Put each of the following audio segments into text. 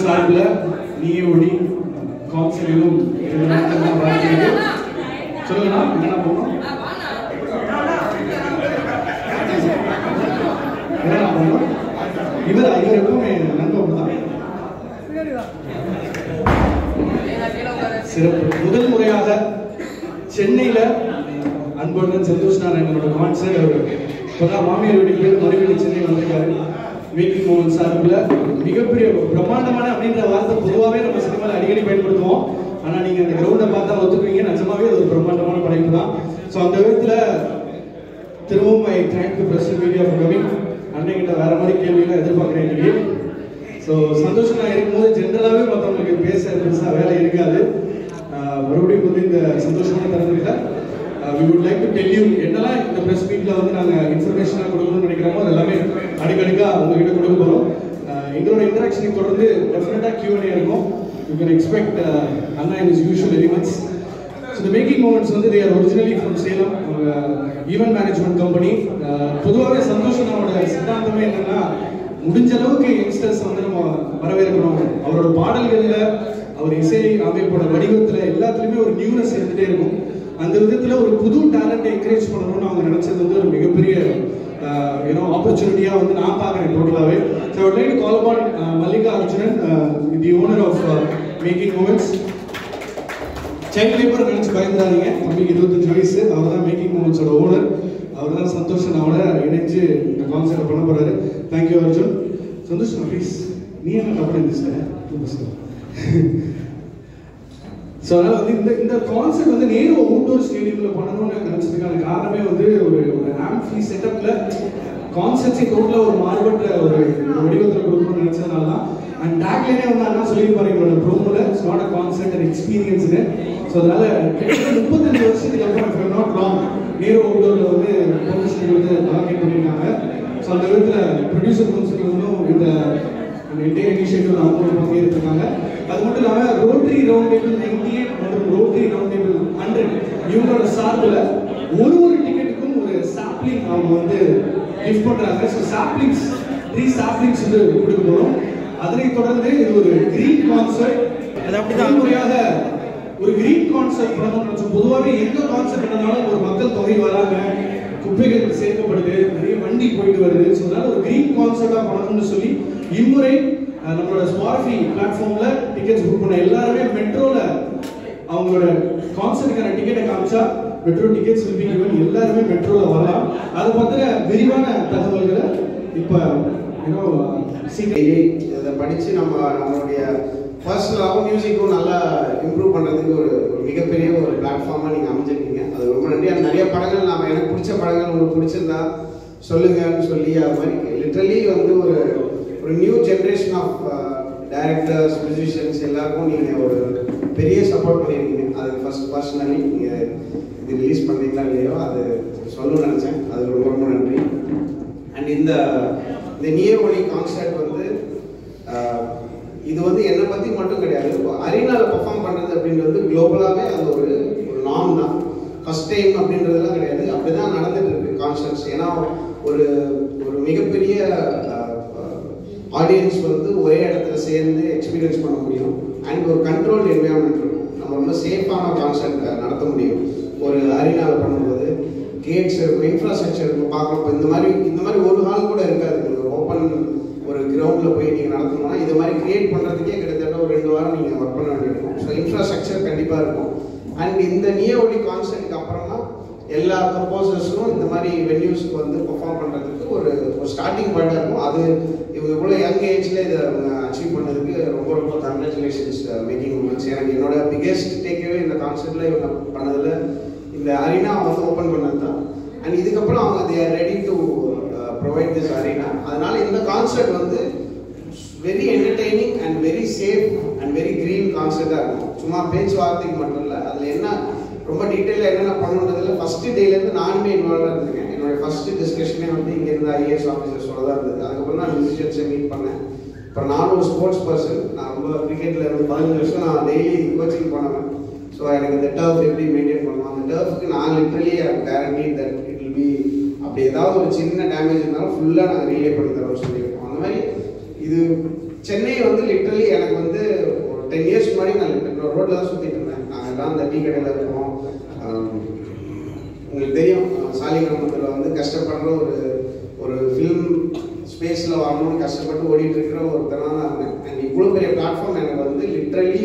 சார்பில் நீயே ஒளி கவுன்சிலும் சொல்லுங்கண்ணா என்னண்ணா போகணும் என்னண்ணா போகணும் இவர் இவர் எப்பவுமே நண்பர் தான் சிறப்பு முதல் முறையாக சென்னையில அன்புடன் சந்தோஷ் நாராயணனோட கான்சர்ட் அவர் இப்போதான் மாமியார் வீட்டுக்கு போய் மறுபடியும் சென்னை வந்திருக்காரு மேக்கிங் மோகன் சார்பில் மிகப்பெரிய பிரம்மாண்டமான அப்படின்ற வார்த்தை பொதுவாகவே நம்ம சினிமாவில் அடிக்கடி பயன்படுத்துவோம் ஆனால் நீங்கள் அந்த கிரவுண்டை பார்த்தா ஒத்துக்குவீங்க நிஜமாவே அது ஒரு பிரம்மாண்டமான படைப்பு தான் ஸோ அந்த விதத்தில் திரும்பவும் I thank you present media for coming அன்னைக்கிட்ட வேற மாதிரி கேள்வியெல்லாம் எதிர்பார்க்குறேன் இன்னைக்கு ஸோ சந்தோஷம் நான் இருக்கும்போது ஜென்ரலாகவே மற்றவங்களுக்கு பேச பெருசாக வேலை இருக்காது ஆஹ் மறுபடியும் வந்து இந்த சந்தோஷமான தருணத்தில் we would like to tell you என்னெல்லாம் இந்த ப்ரெஸ் மீட்டில் வந்து நாங்கள் இன்ஃபர்மேஷனாக கொடுக்கணும்னு நினைக்கிறோமோ அது எல்லாமே அடுக்கடுக்காக உங்ககிட்ட கொடுக்க போகிறோம் எங்களோட இன்டராக்ஷனை தொடர்ந்து டெஃபினட்டாக கியூஎன்ஏ இருக்கும் யூ கேன் எக்ஸ்பெக்ட் அண்ணா in is usual elements so இந்த மேக்கிங் மூமெண்ட்ஸ் வந்து தேர் ஒரிஜினலி ஃப்ரம் சேலம் அவங்க ஈவென்ட் மேனேஜ்மெண்ட் கம்பெனி பொதுவாகவே சந்தோஷனோட சித்தாந்தமே என்னன்னா முடிஞ்ச அளவுக்கு யங்ஸ்டர்ஸ் வந்து நம்ம வரவேற்கணும் அவரோட பாடல்கள்ல அவர் இசை அமைப்போட வடிவத்துல எல்லாத்துலயுமே ஒரு நியூனஸ் இருந்துட்டே இருக்கும் அந்த விதத்துல ஒரு புது டேலண்ட்டை என்கரேஜ் பண்ணணும்னு அவங்க நினைச்சது வந்து ஒரு மிகப்பெரிய யூனோ ஆப்பர்ச்சுனிட்டியா வந்து நான் பார்க்குறேன் டோட்டலாகவே so I like call upon Mallika Arjunan the owner of making moments child labour நினைச்சு பயந்துடாதீங்க தம்பிக்கு இருபத்தஞ்சு வயசு அவர் தான் மேக்கிங் மூமெண்ட்ஸோட ஓனர் அவர் தான் சந்தோஷ் அவனோட இணைஞ்சு இந்த கான்செப்ட் பண்ண போறாரு தேங்க்யூ அர்ஜுன் சந்தோஷ் ப்ளீஸ் நீ என்ன கப்பல் இருந்துச்சு ஸோ அதனால வந்து இந்த இந்த கான்செப்ட் வந்து நேரு அவுட்டோர் ஸ்டேடியம்ல பண்ணணும்னு நினைச்சதுக்கான காரணமே வந்து ஒரு ஒரு ஆம்ஃபி செட்டப்ல கான்செப்ட்ஸை டோட்டலாக ஒரு மாறுபட்ட ஒரு ஒரு வடிவத்தில் கொடுக்கணும்னு நினைச்சதுனால தான் அண்ட் டேக்லேயே வந்து அண்ணா சொல்லியிருப்பாரு எங்களோட ப்ரோமோல it's not a concept and எக்ஸ்பீரியன்ஸ்னு ஸோ அதனால கிட்டத்தட்ட முப்பத்தஞ்சு வருஷத்துக்கு அப்புறம் if I'm not wrong Nehru அவுட்டோர்ல வந்து ப்ரொஃபஷனல் வந்து அலோகேட் பண்ணியிருக்காங்க ஸோ அந்த விதத்தில் ப்ரொடியூசர் கவுன்சில் வந்தும் இந்த என்டையர் இனிஷியேட்டிவ் அவங்களும் பங்கேற்றிருக்காங்க அது மட்டும் இல்லாமல் rotary round table ninety eight மற்றும் ரோட்டரி ரவுண்ட் டேபிள் ஹண்ட்ரட் இவங்களோட சார்பில் ஒரு ஒரு டிக்கெட்டுக்கும் ஒரு சாப்ளிங் அவங்க வந்து கிஃப்ட் பண்றாங்க ஸோ சாப்ளிங்ஸ் த்ரீ சாப்ளிங்ஸ் வந்து கொடுக்க போகிறோம் அதனைத் தொடர்ந்து இது ஒரு கிரீன் கான்சர்ட் அது அப்படிதான். முறையாக ஒரு கிரீன் கான்செப்ட் பண்ணணும்னு நினைச்சோம் பொதுவாகவே எந்த கான்செப்ட் பண்ணாலும் ஒரு மக்கள் தொகை வராங்க குப்பைகள் சேர்க்கப்படுது நிறைய வண்டி போயிட்டு வருது ஸோ அதனால ஒரு கிரீன் கான்செப்டா பண்ணணும்னு சொல்லி இம்முறை அஹ், நம்மளோட ஸ்பார்ஃபி பிளாட்ஃபார்ம்ல டிக்கெட்ஸ் புக் பண்ண எல்லாருமே மெட்ரோல அவங்களோட கான்செர்ட்டுக்கான டிக்கெட்டை காமிச்சா metro tickets will be given எல்லாருமே மெட்ரோல வரலாம் அதை பத்தின விரிவான தகவல்களை இப்ப யூனோ சீக்கிரம் இதை படித்து நம்ம நம்மளுடைய பர்சனலாகவும் மியூசிக்கும் நல்லா இம்ப்ரூவ் பண்ணுறதுக்கு ஒரு ஒரு மிகப்பெரிய ஒரு பிளாட்ஃபார்மாக நீங்கள் அமைஞ்சிருக்கீங்க அது ரொம்ப நன்றி அது நிறைய படங்கள் நாம எனக்கு பிடிச்ச படங்கள் உங்களுக்கு பிடிச்சிருந்தா சொல்லுங்கன்னு சொல்லி அது மாதிரி லிட்ரலி வந்து ஒரு ஒரு new generation of directors musicians எல்லாருக்கும் நீங்கள் ஒரு பெரிய சப்போர்ட் பண்ணியிருக்கீங்க அது ஃபர்ஸ்ட் பர்சனலி நீங்கள் இது ரிலீஸ் பண்ணுறீங்களா இல்லையோ அது சொல்லணும்னு நினச்சேன் அது ரொம்ப ரொம்ப நன்றி அண்ட் இந்த இந்த நிய ஒளி கான்சர்ட் வந்து ஆஹ், இது வந்து என்னை பற்றி மட்டும் கிடையாது இப்போ அரினாவில் பெர்ஃபார்ம் பண்ணுறது அப்படின்றது குளோபலாகவே அது ஒரு ஒரு நாம் தான் ஃபர்ஸ்ட் டைம் அப்படின்றதெல்லாம் கிடையாது அப்படி தான் நடந்துட்டு இருக்கு கான்சர்ட்ஸ் ஏன்னா ஒரு ஒரு மிகப்பெரிய ஆடியன்ஸ் வந்து ஒரே இடத்துல சேர்ந்து எக்ஸ்பீரியன்ஸ் பண்ண முடியும் அண்ட் ஒரு கண்ட்ரோல் என்வயான்மெண்ட் இருக்கும் நம்ம ரொம்ப சேஃபான கான்சர்ட் நடத்த முடியும் ஒரு அரினாவில் பண்ணும்போது கேட்ஸ் இருக்கும் இன்ஃப்ராஸ்ட்ரக்சர் இருக்கும் பார்க்குறப்ப இந்த மாதிரி இந்த மாதிரி ஒரு ஹால் கூட இருக்காது ஒரு ஓப்பன் ஒரு கிரவுண்டில் போய் நீங்கள் நடத்தணும்னா இது மாதிரி கிரியேட் பண்ணுறதுக்கே கிட்டத்தட்ட ஒரு ரெண்டு வாரம் நீங்கள் ஒர்க் பண்ண வேண்டியிருக்கும் ஸோ இன்ஃப்ராஸ்ட்ரக்சர் கண்டிப்பாக இருக்கும் அண்ட் இந்த நிய ஒளி கான்சர்ட்டுக்கு அப்புறமா எல்லா கம்போசர்ஸும் இந்த மாதிரி வென்யூஸ்க்கு வந்து பெர்ஃபார்ம் பண்ணுறதுக்கு ஒரு ஒரு ஸ்டார்டிங் பாயிண்டாக இருக்கும் அது இவங்க இவ்வளோ யங் ஏஜில் இதை அவங்க அச்சீவ் பண்ணதுக்கு ரொம்ப ரொம்ப கங்க்ராச்சுலேஷன்ஸ் மேக்கிங் மூமெண்ட்ஸ் எனக்கு என்னோட பிக்கெஸ்ட் டேக்அவே இந்த கான்செர்ட்டில் இவங்க பண்ணதில் இந்த அரீனா வந்து ஓப்பன் பண்ணது தான் அண்ட் இதுக்கப்புறம் அவங்க they are ready to provide this arena அதனால இந்த கான்செர்ட் வந்து very entertaining and very safe and very green கான்செர்ட்டாக இருக்கும் சும்மா பேச்சுவார்த்தைக்கு மட்டும் இல்லை அதில் என்ன ரொம்ப டீட்டெயிலாக என்னென்ன பண்ணுன்றதுல ஃபஸ்ட்டு டேலேருந்து நானுமே இன்வால்வாக இருந்திருக்கேன் என்னோட ஃபஸ்ட்டு டிஸ்கஷனே வந்து இங்கே இருந்த ஐஏஎஸ் ஆஃபீஸர்ஸோட தான் இருந்தது அதுக்கப்புறம் தான் மியூசிஷியன்ஸை மீட் பண்ணேன் அப்புறம் நானும் ஒரு ஸ்போர்ட்ஸ் பர்சன் நான் ரொம்ப கிரிக்கெட்டில் இருந்து பதினஞ்சு வருஷம் நான் டெய்லி கோச்சிங் பண்ணுவேன் ஸோ எனக்கு இந்த டர்ஃப் எப்படி மெயின்டைன் பண்ணணும் அந்த டர்ஃப்க்கு நான் literally guarantee that it will be அப்படி ஏதாவது ஒரு சின்ன டேமேஜ் இருந்தாலும் ஃபுல்லாக நாங்கள் ரீலே பண்ணி தரோம்னு சொல்லியிருக்கோம் அந்த மாதிரி இது சென்னை வந்து லிட்டரலி எனக்கு வந்து ஒரு டென் இயர்ஸ் முன்னாடி நான் ரோட்டில் தான் சுற்றிட்டு இருந்தேன் நாங்கள் எல்லாம் அந்த டீ கடையில் இருக்கோம் ஆம், உங்களுக்கு தெரியும் அஹ், சாலிகிராமத்தில் வந்து கஷ்டப்படுற ஒரு ஒரு ஃபிலிம் ஸ்பேஸில் வரணும்னு கஷ்டப்பட்டு ஓடிட்டு இருக்கிற ஒருத்தனாக நான் இருந்தேன் அண்ட் இவ்வளோ பெரிய பிளாட்ஃபார்ம் எனக்கு வந்து லிட்ரலி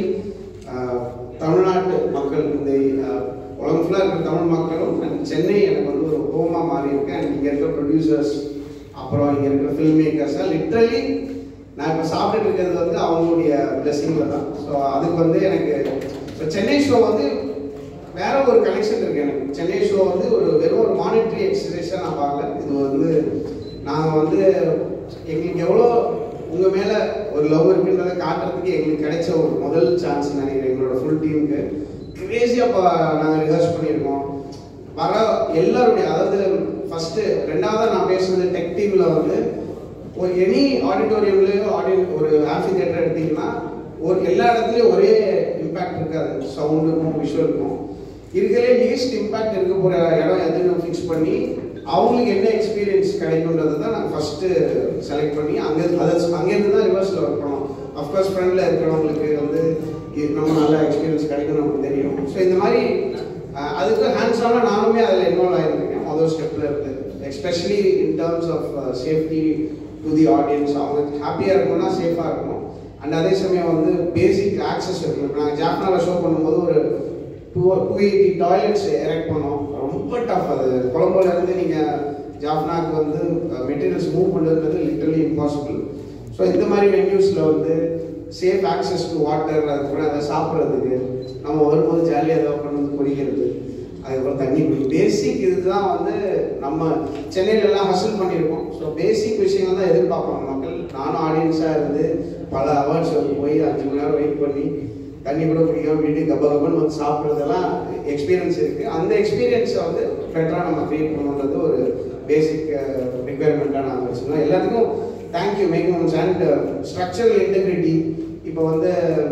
தமிழ்நாட்டு மக்கள் இந்த அஹ், உலகம் ஃபுல்லாக இருக்கிற தமிழ் மக்களும் அண்ட் சென்னை எனக்கு வந்து ஒரு ஹோமாக மாறி இருக்கு அண்ட் இங்கே இருக்கிற ப்ரொடியூசர்ஸ் அப்புறம் இங்கே இருக்கிற ஃபில்ம் மேக்கர்ஸாக லிட்ரலி நான் இப்போ சாப்பிட்டுட்டு இருக்கிறது வந்து அவங்களுடைய பிளெஸிங்கில் தான் ஸோ அதுக்கு வந்து எனக்கு ஸோ சென்னை ஷோ வந்து வேற ஒரு கனெக்ஷன் இருக்கு எனக்கு சென்னை ஷோ வந்து ஒரு வெறும் ஒரு மானிட்டரி எக்ஸசைஸாக நான் பார்க்கல இது வந்து நாங்கள் வந்து எங்களுக்கு எவ்வளோ உங்கள் மேலே ஒரு லவ் இருக்குன்றதை காட்டுறதுக்கு எங்களுக்கு கிடைச்ச ஒரு முதல் சான்ஸ் நினைக்கிறேன் எங்களோட ஃபுல் டீமுக்கு கிரேசியாக இப்போ நாங்கள் ரிஹர்ஸ் பண்ணியிருக்கோம் வர எல்லாருடைய அதாவது ஃபர்ஸ்ட் ரெண்டாவது நான் பேசுனது டெக் டீம்ல வந்து ஒரு எனி ஆடிட்டோரியம்லயோ ஆடியோ ஒரு ஆம்பி தேட்டர் எடுத்தீங்கன்னா ஒரு எல்லா இடத்துலயும் ஒரே இம்பாக்ட் இருக்காது சவுண்டுக்கும் விஷுவலுக்கும் இருக்கிறதே லீஸ்ட் இம்பாக்ட் இருக்க போற இடம் எதுன்னு ஃபிக்ஸ் பண்ணி அவங்களுக்கு என்ன எக்ஸ்பீரியன்ஸ் கிடைக்கும்ன்றதை தான் நாங்கள் ஃபர்ஸ்ட் செலக்ட் பண்ணி அங்கே அதை அங்கேருந்து தான் ரிவர்ஸில் ஒர்க் பண்ணோம் அஃப்கோர்ஸ் ஃப்ரெண்டில் இருக்கிறவங்களுக்கு வந்து இது நம்ம நல்ல எக்ஸ்பீரியன்ஸ் கிடைக்கும் நமக்கு தெரியும் ஸோ இந்த மாதிரி அஹ், அதுக்கு ஹேண்ட்ஸான நானுமே அதில் இன்வால்வ் ஆகிருக்கேன் மொதல் ஸ்டெப்பில் இருந்து especially in terms of safety to the audience அவங்க ஹாப்பியாக இருக்கணும்னா சேஃபாக இருக்கணும் அண்ட் அதே சமயம் வந்து பேசிக் ஆக்சஸ் இருக்கணும் இப்போ நாங்கள் ஜாப்னாவில் ஷோ பண்ணும்போது ஒரு two two eighty toilets erect பண்ணோம் ரொம்ப டஃப் அது கொழம்புல இருந்து நீங்கள் ஜாஃப்னாக்கு வந்து மெட்டீரியல்ஸ் மூவ் பண்ணுறது லிட்டரலி இம்பாசிபிள் ஸோ இந்த மாதிரி வென்யூஸில் வந்து சேஃப் ஆக்சஸ் டு வாட்டர் அதுக்கப்புறம் அதை சாப்பிட்றதுக்கு நம்ம வரும்போது ஜாலியாக ஏதாவது கொண்டு வந்து குடிக்கிறது அதுக்கப்புறம் தண்ணி குடி பேசிக் இதுதான் வந்து நம்ம சென்னையில எல்லாம் ஹசில் பண்ணியிருக்கோம் ஸோ பேசிக் விஷயங்கள் தான் எதிர்பார்ப்பாங்க மக்கள் நானும் ஆடியன்ஸாக இருந்து பல அவார்ட்ஸ் போய் அஞ்சு மணி நேரம் வெயிட் பண்ணி தண்ணி கூட குடிக்காம வீட்டுக்கு கப்ப கப்பன்னு வந்து சாப்பிட்றதெல்லாம் எக்ஸ்பீரியன்ஸ் இருக்குது அந்த எக்ஸ்பீரியன்ஸை வந்து பெட்டராக நம்ம க்ரியேட் பண்ணணுன்றது ஒரு பேசிக் ரிக்குயர்மெண்ட்டாக நாங்கள் வச்சுருந்தோம் எல்லாத்துக்கும் thank you making and structural integrity இப்போ வந்து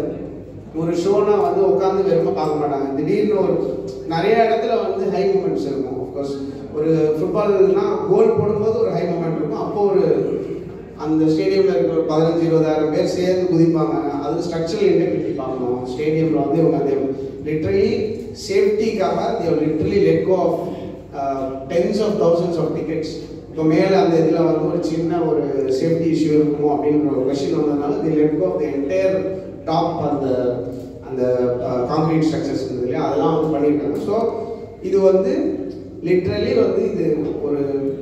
ஒரு ஷோனா வந்து உட்காந்து வெறும பார்க்க மாட்டாங்க திடீர்னு ஒரு நிறைய இடத்துல வந்து ஹை மூமெண்ட்ஸ் இருக்கும் அஃப்கோர்ஸ் ஒரு ஃபுட்பால்னா கோல் போடும்போது ஒரு ஹை மூமெண்ட் இருக்கும் அப்போ ஒரு அந்த ஸ்டேடியம்ல இருக்கிற ஒரு பதினஞ்சு இருபதாயிரம் பேர் சேர்ந்து குதிப்பாங்க அது ஸ்ட்ரக்சரல் இன்டெகிரிட்டி பார்க்கணும் ஸ்டேடியம்ல வந்து இவங்க அந்த லிட்ரலி சேஃப்டிக்காக they literally let go of tens of thousands of tickets இப்போ மேலே அந்த இதில் வந்து ஒரு சின்ன ஒரு சேஃப்டி இஷ்யூ இருக்குமோ அப்படின்ற ஒரு கொஷின் வந்ததுனால the let go of the entire top அந்த அந்த கான்கிரீட் ஸ்ட்ரக்சர்ஸ் இருந்தது இல்லையா அதெல்லாம் வந்து பண்ணியிருக்காங்க ஸோ இது வந்து லிட்ரலி வந்து இது ஒரு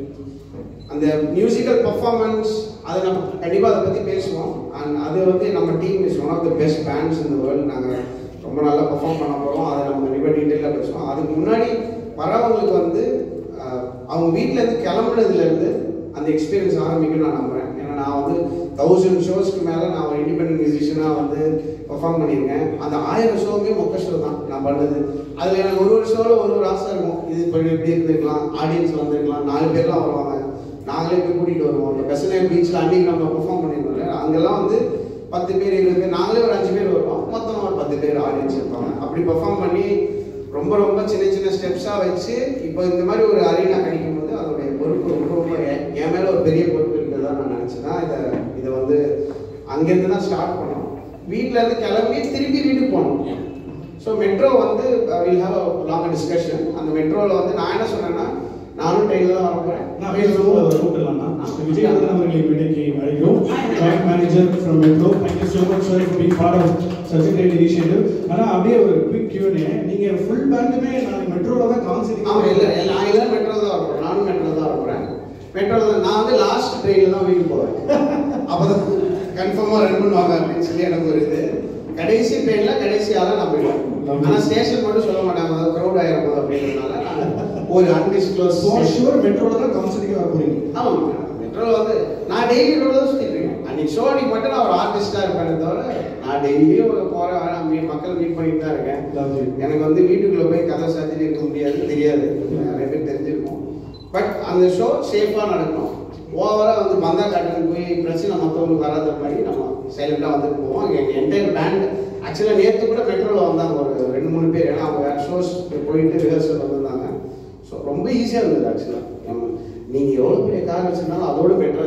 அந்த மியூசிக்கல் பர்ஃபார்மன்ஸ் அதை நம்ம கண்டிப்பாக அதை பற்றி பேசுவோம் அண்ட் அது வந்து நம்ம team is one of the best bands இந்த வேர்ல்டு நாங்கள் ரொம்ப நல்லா பர்ஃபார்ம் பண்ண போகிறோம் அதை நம்ம கண்டிப்பாக டீட்டெயிலாக பேசுவோம் அதுக்கு முன்னாடி வரவங்களுக்கு வந்து அஹ், அவங்க வீட்டிலேருந்து கிளம்புனதுலேருந்து அந்த எக்ஸ்பீரியன்ஸ் ஆரம்பிக்கும் நான் நம்புறேன் ஏன்னா நான் வந்து தௌசண்ட் ஷோஸ்க்கு மேலே நான் ஒரு இண்டிபெண்டன்ட் மியூசிஷியனாக வந்து பெர்ஃபார்ம் பண்ணியிருக்கேன் அந்த ஆயிரம் ஷோவுமே மொக்க ஷோ தான் நான் பண்ணது அதில் எனக்கு ஒரு ஒரு ஷோவில் ஒரு ஒரு ஆசை இருக்கும் இது இப்போ இப்படி இருந்திருக்கலாம் ஆடியன்ஸ் வந்திருக்கலாம் நாலு பேர்லாம் வருவாங்க நாங்களே போய் கூட்டிகிட்டு வருவோம் இப்போ பெசனே பீச்சில் அன்றைக்கி நம்ம பெர்ஃபார்ம் பண்ணியிருந்தோம் அங்கெல்லாம் வந்து பத்து பேர் இருபது பேர் நாங்களே ஒரு அஞ்சு பேர் வருவோம் மொத்தமாக ஒரு பத்து பேர் ஆடியன்ஸ் இருப்பாங்க அப்படி பெர்ஃபார்ம் பண்ணி ரொம்ப ரொம்ப சின்ன சின்ன ஸ்டெப்ஸாக வச்சு இப்போ இந்த மாதிரி ஒரு அரீனா கிடைக்கும் போது அதோடைய பொறுப்பு ரொம்ப ரொம்ப என் என் மேலே ஒரு பெரிய பொறுப்பு இருக்கிறதா நான் நினச்சி தான் இதை இதை வந்து அங்கேருந்து தான் ஸ்டார்ட் பண்ணோம் வீட்டில் இருந்து கிளம்பி திருப்பி வீட்டுக்கு போனோம் ஸோ மெட்ரோ வந்து will have a long discussion அந்த மெட்ரோவில் வந்து நான் என்ன சொன்னேன்னா நானும் ட்ரெயினில் தான் வர போகிறேன் நான் பேசுவோம் கூப்பிடலாமா மிஸ்டர் விஜயகாந்தன் அவர்களை மேடைக்கு அழைக்கிறோம் joint manager from metro thank you so much sir for being part of such a great initiative ஆனால் அப்படியே ஒரு குவிக் கியூனே நீங்கள் ஃபுல் பேண்டுமே நாளைக்கு மெட்ரோவில் தான் கான்செப்ட் ஆமாம் இல்லை நான் எல்லாம் மெட்ரோ தான் வர போகிறேன் நானும் மெட்ரோ தான் வர போகிறேன் மெட்ரோ தான் நான் வந்து லாஸ்ட் ட்ரெயினில் தான் வீட்டுக்கு போவேன் அப்போ தான் கன்ஃபார்மாக ரன் பண்ணுவாங்க அப்படின்னு சொல்லி எனக்கு ஒரு இது கடைசி ட்ரெயினில் கடைசி ஆளாக நான் போயிடுவேன் ஆனால் ஸ்டேஷன் மட்டும் சொல்ல மாட்டாங்க அது க்ரௌட் ஆகிடும் போது அப்படின்றதுனால நான் ஒரு அன்டிஸ்க்ளோஸ் ஃபார் ஷூர் மெட்ரோவில் தான் கான்செப்ட் வர போறீங்க ஆமாம் மெட்ரோவில் வந்து நான் டெய்லி ரோடு தான் சுற்றிட்டு இருக்கேன் அன்னைக்கு ஷோ அன்னைக்கு மட்டும் நான் ஒரு ஆர்டிஸ்டாக இருப்பேனே தவிர நான் டெய்லியும் ஒரு போகிறேன் நான் மீ- மக்கள் மீட் பண்ணிட்டு தான் இருக்கேன் Lovely. எனக்கு வந்து வீட்டுக்குள்ள போய் கதை சாத்திட்டு இருக்க முடியாது தெரியாது நிறைய பேர் தெரிஞ்சிருக்கும் பட் அந்த ஷோ சேஃபாக நடக்கும் ஓவராக வந்து பந்தா காட்டுன்னு போய் பிரச்சனை மற்றவங்களுக்கு வராத மாதிரி நம்ம சைலண்டாக வந்துட்டு போவோம் எங்கள் என்டையர் பேண்ட் ஆக்சுவலாக நேற்று கூட மெட்ரோவில் வந்தாங்க ஒரு ரெண்டு மூணு பேர் ஏன்னா அவங்க வேறு ஷோஸ் போயிட்டு ரிஹர்சல் வந்திருந்தாங்க ஸோ ரொம்ப ஈஸியாக இருந்தது ஆக்சுவலாக நீங்கள் எவ்வளோ பெரிய கார் வச்சிருந்தாலும் அதோட பெட்டராக இருக்குது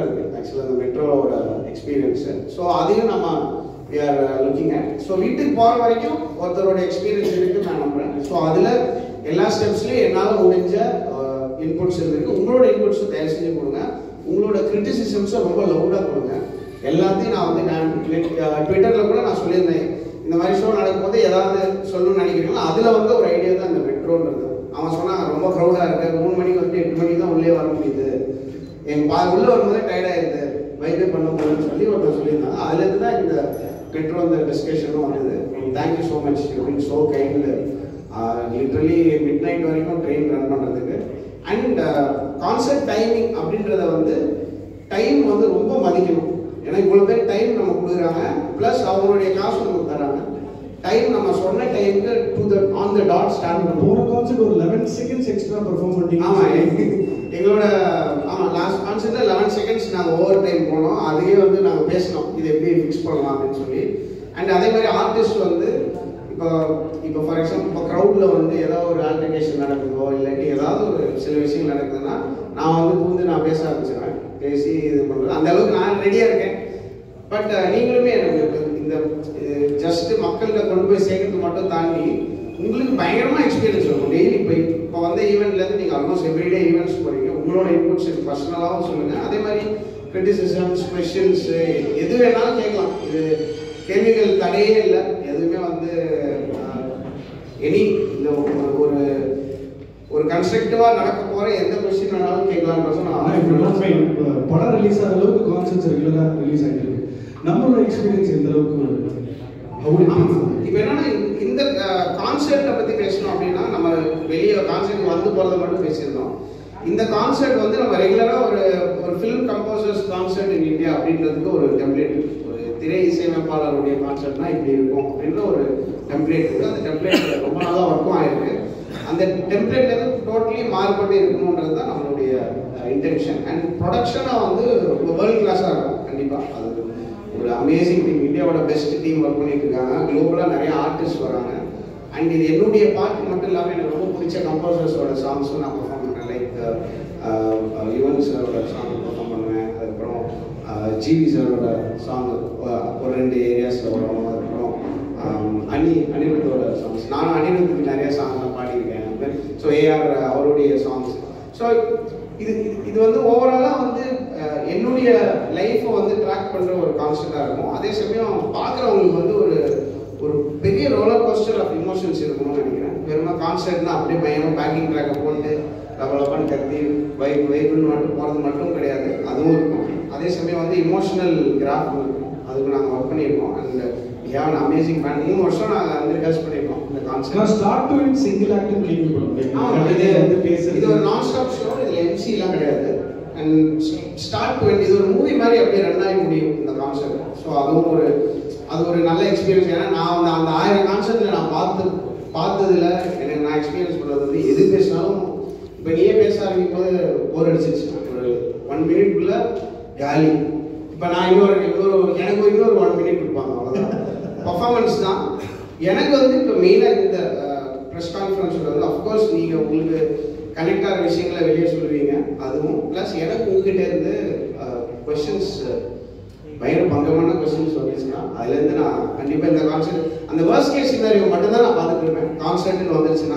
ஆக்சுவலாக அந்த மெட்ரோவோட எக்ஸ்பீரியன்ஸு ஸோ அதையும் நம்ம we are looking at so வீட்டுக்கு போகிற வரைக்கும் ஒருத்தரோட எக்ஸ்பீரியன்ஸ் இருக்கு நான் நம்புறேன் ஸோ அதில் எல்லா ஸ்டெப்ஸ்லையும் என்னால் முடிஞ்ச இன்புட்ஸ் இருக்கு உங்களோட இன்புட்ஸ் தயவு செஞ்சு கொடுங்க உங்களோட கிரிட்டிசிசம்ஸை ரொம்ப லவுடாக கொடுங்க எல்லாத்தையும் நான் வந்து நான் ட்விட்டரில் கூட நான் சொல்லியிருந்தேன் இந்த மாதிரி ஷோ நடக்கும்போது ஏதாவது சொல்லணும்னு நினைக்கிறீங்களோ அதில் வந்து ஒரு ஐடியா தான் இந்த மெட்ரோன்றது அவன் சொன்னான் ரொம்ப க்ரௌடாக இருக்கு மூணு மணிக்கு வந்து எட்டு மணிக்கு தான் உள்ளே வர முடியுது என் பா உள்ளே வரும்போதே டயர்டாயிருது வைபே பண்ண முடியும்னு சொல்லி ஒருத்தர் சொல்லியிருந்தாங்க அதுலேருந்து தான் இந்த மெட்ரோ இந்த டிஸ்கஷனும் வந்தது thank you so much you so kind literally midnight வரைக்கும் ட்ரெயின் ரன் பண்ணுறதுக்கு அண்ட் கான்சர்ட் டைமிங் அப்படின்றத வந்து டைம் வந்து ரொம்ப மதிக்கணும் ஏன்னா இவ்வளோ பேர் டைம் நம்ம கொடுக்குறாங்க ப்ளஸ் அவங்களுடைய காசு நமக்கு தராங்க டைம் நம்ம சொன்ன டைமுக்கு to the on the dot start பண்ணுவோம் போன கான்செர்ட் ஒரு லெவன் செகண்ட்ஸ் எக்ஸ்ட்ரா பெர்ஃபார்ம் பண்ணிட்டீங்க ஆமா எங்க- எங்களோட ஆமா லாஸ்ட் கான்செர்ட்ல லெவன் செகண்ட்ஸ் நாங்க ஓவர் டைம் போனோம் அதையே வந்து நாங்க பேசினோம் இது எப்படி ஃபிக்ஸ் பண்ணலாம் அப்படின்னு சொல்லி அண்ட் அதே மாதிரி ஆர்டிஸ்ட் வந்து இப்போ இப்போ ஃபார் எக்ஸாம்பிள் இப்போ க்ரௌட்ல வந்து ஏதாவது ஒரு ஆல்டர்னேஷன் நடக்குதோ இல்லாட்டி ஏதாவது ஒரு சில விஷயங்கள் நடக்குதுன்னா நான் வந்து பூந்து நான் பேச ஆரம்பிச்சிடுவேன் பேசி இது பண்றது அந்த அளவுக்கு நான் ரெடியா இருக்கேன் பட் நீங்களுமே எனக்கு இப்ப இந்த ஜஸ்ட் மக்கள்கிட்ட கொண்டு போய் சேர்க்கறது மட்டும் தாண்டி உங்களுக்கு பயங்கரமா எக்ஸ்பீரியன்ஸ் இருக்கும் டெய்லி இப்போ இப்போ வந்த ஈவெண்ட்லேருந்து நீங்கள் ஆல்மோஸ்ட் எவ்ரிடே ஈவெண்ட்ஸ் போறீங்க உங்களோட இன்புட்ஸ் பர்சனலாகவும் சொல்லுங்க அதே மாதிரி கிரிட்டிசிசம்ஸ் கொஷின்ஸ் எது வேணாலும் கேட்கலாம் இது கேள்விகள் தடையே இல்லை எதுவுமே வந்து எனி இந்த ஒரு ஒரு ஒரு கன்ஸ்ட்ரக்டிவா நடக்க போற எந்த கொஸ்டின் வேணாலும் கேட்கலாம்ன்றது ஆனா இப்ப நான் நம்ம இப்ப படம் ரிலீஸ் ஆகிற அளவுக்கு கான்செர்ட்ஸ் ரெகுலரா ரிலீஸ் ஆகிட்டு இருக்கு நம்மளோட எக்ஸ்பீரியன்ஸ் எந்த அளவுக்கு how would it be? இப்போ என்னன்னா இந்த- இந்த கான்செர்ட்டை பத்தி பேசணும் அப்படின்னா நம்ம வெளியே கான்செர்ட் வந்து போறதை மட்டும் பேசியிருந்தோம் இந்த கான்செர்ட் வந்து நம்ம ரெகுலரா ஒரு ஒரு film composers concert in India அப்படின்றதுக்கு ஒரு டெம்ப்ளேட் ஒரு திரை இசையமைப்பாளருடைய கான்செர்ட்னா இப்படி இருக்கும் அப்படின்ற ஒரு டெம்ப்ளேட் இருக்கு அந்த டெம்ப்ளேட் ரொம்ப நாளா ஒர்க்கும் ஆயிருக்கு அந்த டெம்ப்ளேட்ல இருந்து டோட்டலி மாறுபட்டு இருக்கணுன்றது தான் நம்மளுடைய இன்டென்ஷன் அண்ட் ப்ரொடக்ஷனாக வந்து வேர்ல்ட் கிளாஸாக இருக்கும் கண்டிப்பாக அது ஒரு அமேசிங் டீம் இந்தியாவோட பெஸ்ட் டீம் ஒர்க் பண்ணிட்டு இருக்காங்க குளோபலாக நிறைய ஆர்டிஸ்ட் வராங்க அண்ட் இது என்னுடைய பாட்டு மட்டும் இல்லாமல் எனக்கு ரொம்ப பிடிச்ச கம்போசர்ஸோட சாங்ஸும் நான் பெர்ஃபார்ம் பண்ணேன் லைக் யுவன் சாரோட சாங் பெர்ஃபார்ம் பண்ணுவேன் அதுக்கப்புறம் ஜிவி சாரோட சாங் ஒரு ரெண்டு ஏரியாஸில் வரும் அதுக்கப்புறம் ஆம், அனி அனிருத்தோட சாங்ஸ் நானும் அனிருத்துக்கு நிறைய சாங்ஸ்லாம் பாடியிருக்கேன் ஸோ ஏஆர் அவருடைய சாங்ஸ் ஸோ இது இது- இது வந்து ஓவராலாக வந்து அஹ், என்னுடைய லைஃப்பை வந்து ட்ராக் பண்ணுற ஒரு கான்செப்டாக இருக்கும் அதே சமயம் பார்க்குறவங்களுக்கு வந்து ஒரு ஒரு பெரிய ரோலர் கோஸ்டர் ஆஃப் இமோஷன்ஸ் இருக்கணும்னு நினைக்கிறேன் வெறும் கான்செர்ட்னா அப்படியே பயங்கரம் பேக்கிங் ட்ராக்கை போட்டு லபலப்பான்னு கத்தி வைப் வைப்புன்னு மட்டும் போகிறது மட்டும் கிடையாது அதுவும் இருக்கும் அதே சமயம் வந்து இமோஷனல் கிராஃப் இருக்கும் அதுக்கு நாங்கள் ஒர்க் பண்ணியிருக்கோம் and have an amazing band மூணு வருஷம் நாங்கள் வந்து ரிஹர்ஸ் பண்ணியிருக்கோம் இந்த நான் concept start to end single ஆக்டும் கேள்விப்படும் ஆமா, இது வந்து பேசுறது இது ஒரு நான் ஸ்டாப் ஷோ இதுல எம்சி எல்லாம் கிடையாது அண்ட் ஸ்டார்ட் டு இது ஒரு மூவி மாதிரி அப்படியே ரன் ஆகி முடியும் இந்த கான்செப்ட் ஸோ அதுவும் ஒரு அது ஒரு நல்ல எக்ஸ்பீரியன்ஸ் ஏன்னா நான் அந்த அந்த ஆயிரம் கான்செப்ட்ல நான் பார்த்து பார்த்ததுல எனக்கு நான் எக்ஸ்பீரியன்ஸ் பண்ணது வந்து எது பேசினாலும் இப்போ நீயே பேச ஆரம்பிக்கும் போது போர் அடிச்சிச்சு ஒரு ஒன் மினிட்குள்ள காலி இப்போ நான் இன்னொரு இன்னொரு எனக்கு ஒரு இன்னொரு ஒன் மினிட் கொடுப்பாங்க அவ்வளோதான் பர்ஃபார்மன்ஸ் தான் எனக்கு வந்து இப்போ மெயினாக இந்த ப்ரெஸ் கான்ஃபரன்ஸில் வந்து அஃப்கோர்ஸ் நீங்கள் உங்களுக்கு கனெக்ட் ஆகிற விஷயங்களை வெளியே சொல்லுவீங்க அதுவும் ப்ளஸ் எனக்கு உங்ககிட்ட இருந்து கொஷின்ஸ் பயங்கர பங்கமான கொஸ்டின்ஸ் வந்துச்சுன்னா அதுலேருந்து நான் கண்டிப்பாக இந்த கான்செர்ட் அந்த வேர்ஸ்ட் கேஸ் சினாரியோ மட்டும்தான் நான் பார்த்துட்டு இருப்பேன் கான்செர்ட்னு வந்துருச்சுன்னா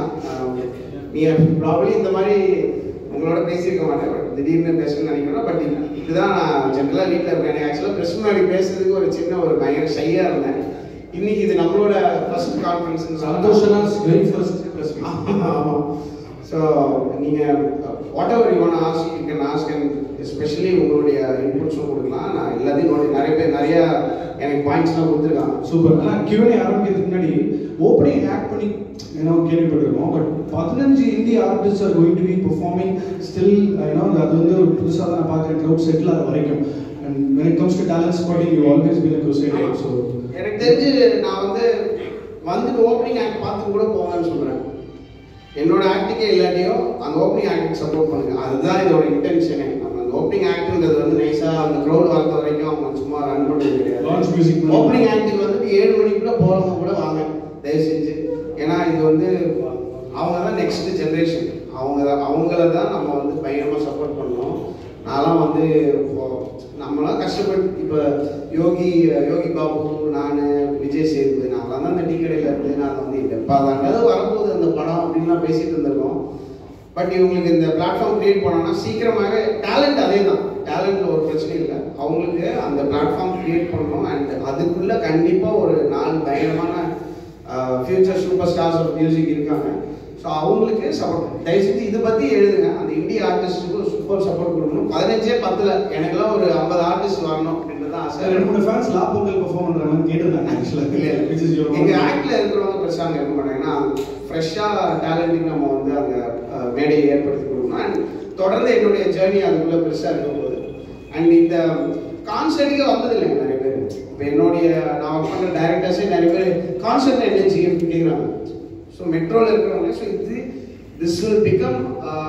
நீ ப்ராப்ளி இந்த மாதிரி உங்களோட பேசியிருக்க மாட்டேன் பட் திடீர்னு பேசணும்னு நினைக்கிறேன் பட் இதுதான் நான் ஜென்ரலாக வீட்டில் இருக்கேன் ஆக்சுவலாக ப்ரெஸ் முன்னாடி பேசுறதுக்கு ஒரு சின்ன ஒரு பயங்கர ஷையாக இருந்தேன் இன்னைக்கு இது நம்மளோட ஃபர்ஸ்ட் கான்ஃபரன்ஸ் சந்தோஷனா வெரி ஃபர்ஸ்ட் பிரஸ் ஆமாம் ஸோ நீங்கள் whatever you want ask you can ask and especially உங்களுடைய இன்புட்ஸும் கொடுக்கலாம் நான் எல்லாத்தையும் நோட்டி நிறைய பேர் நிறைய எனக்கு பாயிண்ட்ஸ்லாம் கொடுத்துருக்காங்க சூப்பர் ஆனா Q&A ஆரம்பிக்கிறதுக்கு முன்னாடி ஓப்பனிங் ஆக்ட் பண்ணி ஏன்னா கேள்விப்பட்டிருக்கோம் பட் பதினஞ்சு Hindi artist are going to be performing still ஏன்னா அது வந்து ஒரு புதுசாக தான் நான் பார்க்குறேன் க்ரௌட் செட்டில் ஆகிற வரைக்கும் and when it comes to talent spotting you always been a crusader so எனக்கு தெரிஞ்சு நான் வந்து வந்துட்டு ஓப்பனிங் ஆக்ட் பார்த்து கூட போவேன்னு சொல்கிறேன் என்னோட ஆக்டிங்கே இல்லாட்டியோ அந்த ஓப்பனிங் ஆக்டுக்கு சப்போர்ட் பண்ணுங்க அதுதான் இதோட இன்டென்ஷனே நம்ம அந்த ஓப்பனிங் ஆக்ட்ன்றது வந்து நைஸாக அந்த க்ரௌட் வரது வரைக்கும் அவங்க சும்மா ரன் பண்ணுறது கிடையாது Launch music பண்ணி- ஓப்பனிங் ஆக்டுக்கு வந்துட்டு ஏழு மணிக்குள்ள போகிறவங்க கூட வாங்க தயவு செஞ்சு ஏன்னா இது வந்து அவங்க தான் நெக்ஸ்ட் ஜென்ரேஷன் அவங்க தான் அவங்கள தான் நம்ம வந்து பயங்கரமாக சப்போர்ட் பண்ணணும் நான்லாம் வந்து இப்போ நம்மளாம் கஷ்டப்பட்டு இப்போ யோகி யோகி பாபு நான் விஜய் சேதுபதி நாங்களாம் தான் அந்த டீ கடையில் இருந்து நாங்கள் வந்து எப்போ தாண்டாவது வரப்போகுது அந்த படம் அப்படின்லாம் பேசிட்டு இருந்திருக்கோம் பட் இவங்களுக்கு இந்த பிளாட்ஃபார்ம் கிரியேட் பண்ணோம்னா சீக்கிரமாக டேலண்ட் அதே தான் டேலண்ட்ல ஒரு பிரச்சனை இல்லை அவங்களுக்கு அந்த பிளாட்ஃபார்ம் கிரியேட் பண்ணணும் அண்ட் அதுக்குள்ள கண்டிப்பாக ஒரு நாலு பயங்கரமான future super stars of music இருக்காங்க ஸோ அவங்களுக்கு சப்போர்ட் தயவுசெஞ்சு இதை பற்றி எழுதுங்க அந்த இந்திய ஆர்டிஸ்ட்டுக்கு ஒரு சூப்பர் சப்போர்ட் கொடுக்கணும் பதினஞ்சே பத்தில் எனக்கெல்லாம் ஒரு ஐம்பது ஆர்டிஸ்ட் வரணும் அப்படின்றது ஆசை சார் ரெண்டு மூணு ஃபேன்ஸ் லா பொங்கல் பெர்ஃபார்ம் பண்ற மாதிரி கேட்டிருந்தாங்க ஆக்சுவலாக இல்ல, விச் இஸ் யுவர் எங்க ஆக்ட்ல இருக்கிறவங்க பெருசா அங்க இருக்க மாட்டாங்க ஏன்னா ஃப்ரெஷ்ஷா டேலண்டிங் நம்ம வந்து அங்க அஹ், மேடையை ஏற்படுத்தி கொடுக்கணும் அண்ட் தொடர்ந்து என்னுடைய ஜேர்னி அதுக்குள்ள பெருசா இருக்க போகுது அண்ட் இந்த கான்சர்ட்டுக்கே வந்தது இல்லைங்க நிறைய பேர் இப்போ என்னுடைய நான் ஒர்க் பண்ணுற டைரக்டர்ஸே நிறைய பேர் கான்சர்ட் என்ன செய்ய கேட்குறாங்க ஸோ மெட்ரோவில் இருக்கிறவங்க ஸோ இது திஸ் வில் பிகம்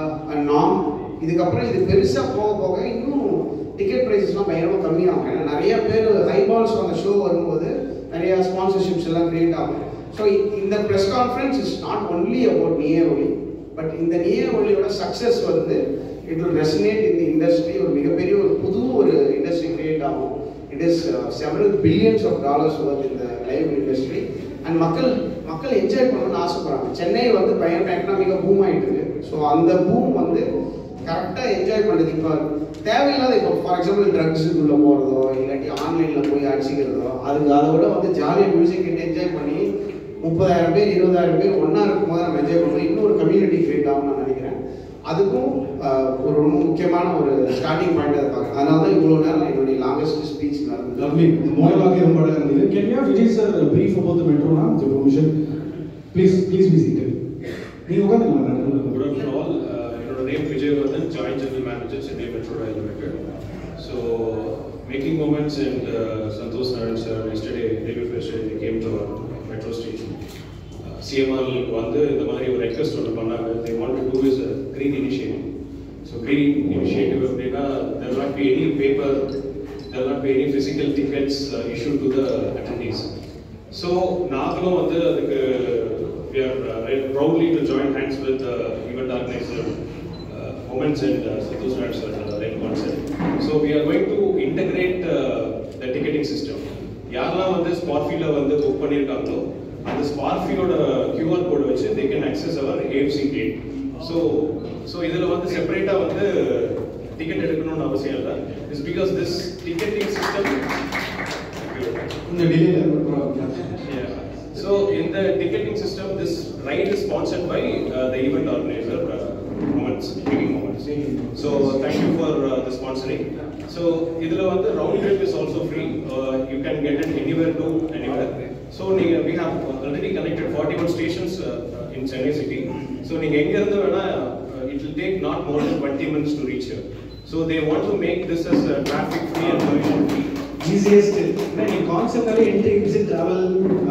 அ நாம் இதுக்கப்புறம் இது பெருசாக போக போக இன்னும் டிக்கெட் ப்ரைஸஸ்லாம் பயங்கரமாக கம்மியாகும் ஏன்னா நிறைய பேர் ஐபால்ஸ் அந்த ஷோ வரும்போது நிறைய ஸ்பான்சர்ஷிப்ஸ் எல்லாம் கிரியேட் ஆகும் ஸோ இந்த press conference is not only about Neeye Oli but இந்த நியே ஒலியோட சக்ஸஸ் வந்து இட் வில் ரெசனேட் இந்த இண்டஸ்ட்ரி ஒரு மிகப்பெரிய ஒரு புது ஒரு இண்டஸ்ட்ரி கிரியேட் ஆகும் it is several billions of dollars worth இந்த லைவ் இண்டஸ்ட்ரி அண்ட் மக்கள் மக்கள் என்ஜாய் பண்ணணும்னு ஆசைப்படுறாங்க சென்னை வந்து பயங்கர எக்கனாமிக்காக பூம் ஆகிட்டு இருக்கு ஸோ அந்த பூம் வந்து கரெக்டாக என்ஜாய் பண்ணுறது இப்போ தேவையில்லாத இப்போ ஃபார் எக்ஸாம்பிள் ட்ரக்ஸுக்குள்ளே போகிறதோ இல்லாட்டி ஆன்லைனில் போய் அடிச்சிக்கிறதோ அதுக்கு அதை விட வந்து ஜாலியாக மியூசிக் கேட்டு என்ஜாய் பண்ணி முப்பதாயிரம் பேர் இருபதாயிரம் பேர் ஒன்றா இருக்கும்போது நம்ம என்ஜாய் பண்ணணும் இன்னொரு கம்யூனிட்டி கிரியேட் ஆகும்னு நான் நினைக்கிறேன் அதுக்கும் ஆஹ், ஒரு ரொம்ப முக்கியமான ஒரு ஸ்டார்டிங் பாயிண்ட் அதை பார்க்குறேன் அதனால தான் இவ்வளோ நேரம் என்னுடைய லாங்கஸ்ட் ஸ்பீச் நடந்தது லவ்லி மோயலாகவே ரொம்ப அழகாக இருந்தது can you Vijay sir brief about the மெட்ரோனா with permission please please be seated நீங்க உட்காந்துக்கலாம் Good afternoon all. Uh, என்னோட name Vijayavardhan joint general manager Chennai metro rail limited so making moments and Santhosh Narayan sir yesterday day before yesterday came to metro station சிஎம்ஆருக்கு வந்து இந்த மாதிரி ஒரு request ஒன்று பண்ணாங்க they want to do is green initiative so green initiative அப்படின்னா there not be any paper there not be any physical tickets issue to the attendees so நாங்களும் வந்து அதுக்கு we are uh, very proudly to join hands with the event organizer uh, Moments and uh, Santosh Nair sir uh, Rain Concert. So we are going to integrate uh, the ticketing system. யாரெல்லாம் வந்து ஸ்பார்ஃபீல வந்து book பண்ணியிருக்காங்களோ அந்த ஸ்பார்ஃபீலோட QR code வச்சு they can access our AFC gate. So so இதில் வந்து செப்பரேட்டாக வந்து டிக்கெட் எடுக்கணும்னு அவசியம் இல்லை it's because this ticketing system இந்த டிலேல Yeah. So in the ticketing system, this ride is sponsored by uh, the event organizer, uh, Moments, Giving Moments. So thank you for uh, the sponsoring. So இதுல வந்து round trip is also free. Uh, you can get it anywhere to anywhere. So நீங்க we have already connected 41 stations uh, uh, in Chennai city. So நீங்க எங்க இருந்து வேணா uh, it will take not more than 20 minutes to reach here. So they want to make this as uh, traffic free and pollution free. Easiest ஏன்னா நீ கான்செப்டாவே entry exit travel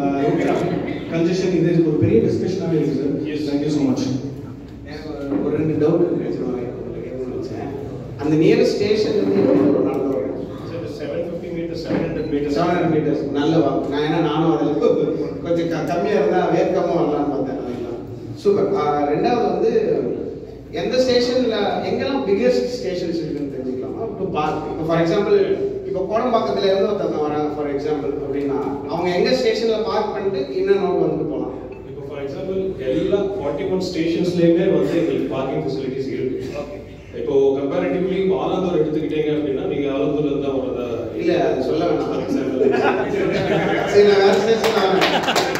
congestion இது ஒரு பெரிய டிஸ்கஷனாகவே இருக்கு sir Yes. Thank you so much எனக்கு ஒரு- ஒரு ரெண்டு டவுட் இருக்கு உங்களுக்கு கேட்கணும்னு நினைச்சேன் அந்த நியரஸ்ட் ஸ்டேஷன் வந்து எவ்வளோ தூரம் நடந்து வரணும் So it is 750 meters, 700 meters. Seven hundred metres நல்ல வாக்கு நான் ஏன்னா நானும் அதில் கொஞ்சம் க கம்மியாக இருந்தால் வேர்க்காம வரலான்னு பார்த்தேன் அதுக்கெல்லாம் சூப்பர் ரெண்டாவது வந்து எந்த ஸ்டேஷனில் எங்கெல்லாம் பிக்கெஸ்ட் ஸ்டேஷன்ஸ் இருக்குன்னு தெரிஞ்சுக்கலாமா டு பார்க் இப்போ ஃபார் எக்ஸாம்பிள் இப்போ கோடம்பாக்கத்துல இருந்து ஒருத்தவங்க வராங்க ஃபார் எக்ஸாம்பிள் அப்படின்னா அவங்க எங்க ஸ்டேஷனில் பார்க் பண்ணிட்டு இன்னும் நோட் வந்துட்டு போகலாம் இப்போ ஃபார் எக்ஸாம்பிள் எல்லா 41 ஸ்டேஷன்ஸ்லயுமே வந்து எங்களுக்கு பார்க்கிங் ஃபெசிலிட்டிஸ் இருக்கு இப்போ கம்பேரிட்டிவ்லி ஆலந்தூர் எடுத்துக்கிட்டீங்க அப்படின்னா நீங்க ஆலந்தூர்ல இருந்து தான் வரதா இல்ல அது சொல்ல வேணாம் ஃபார் எக்ஸாம்பிள் சரி நான் வேற ஸ்டேஷன் வரேன்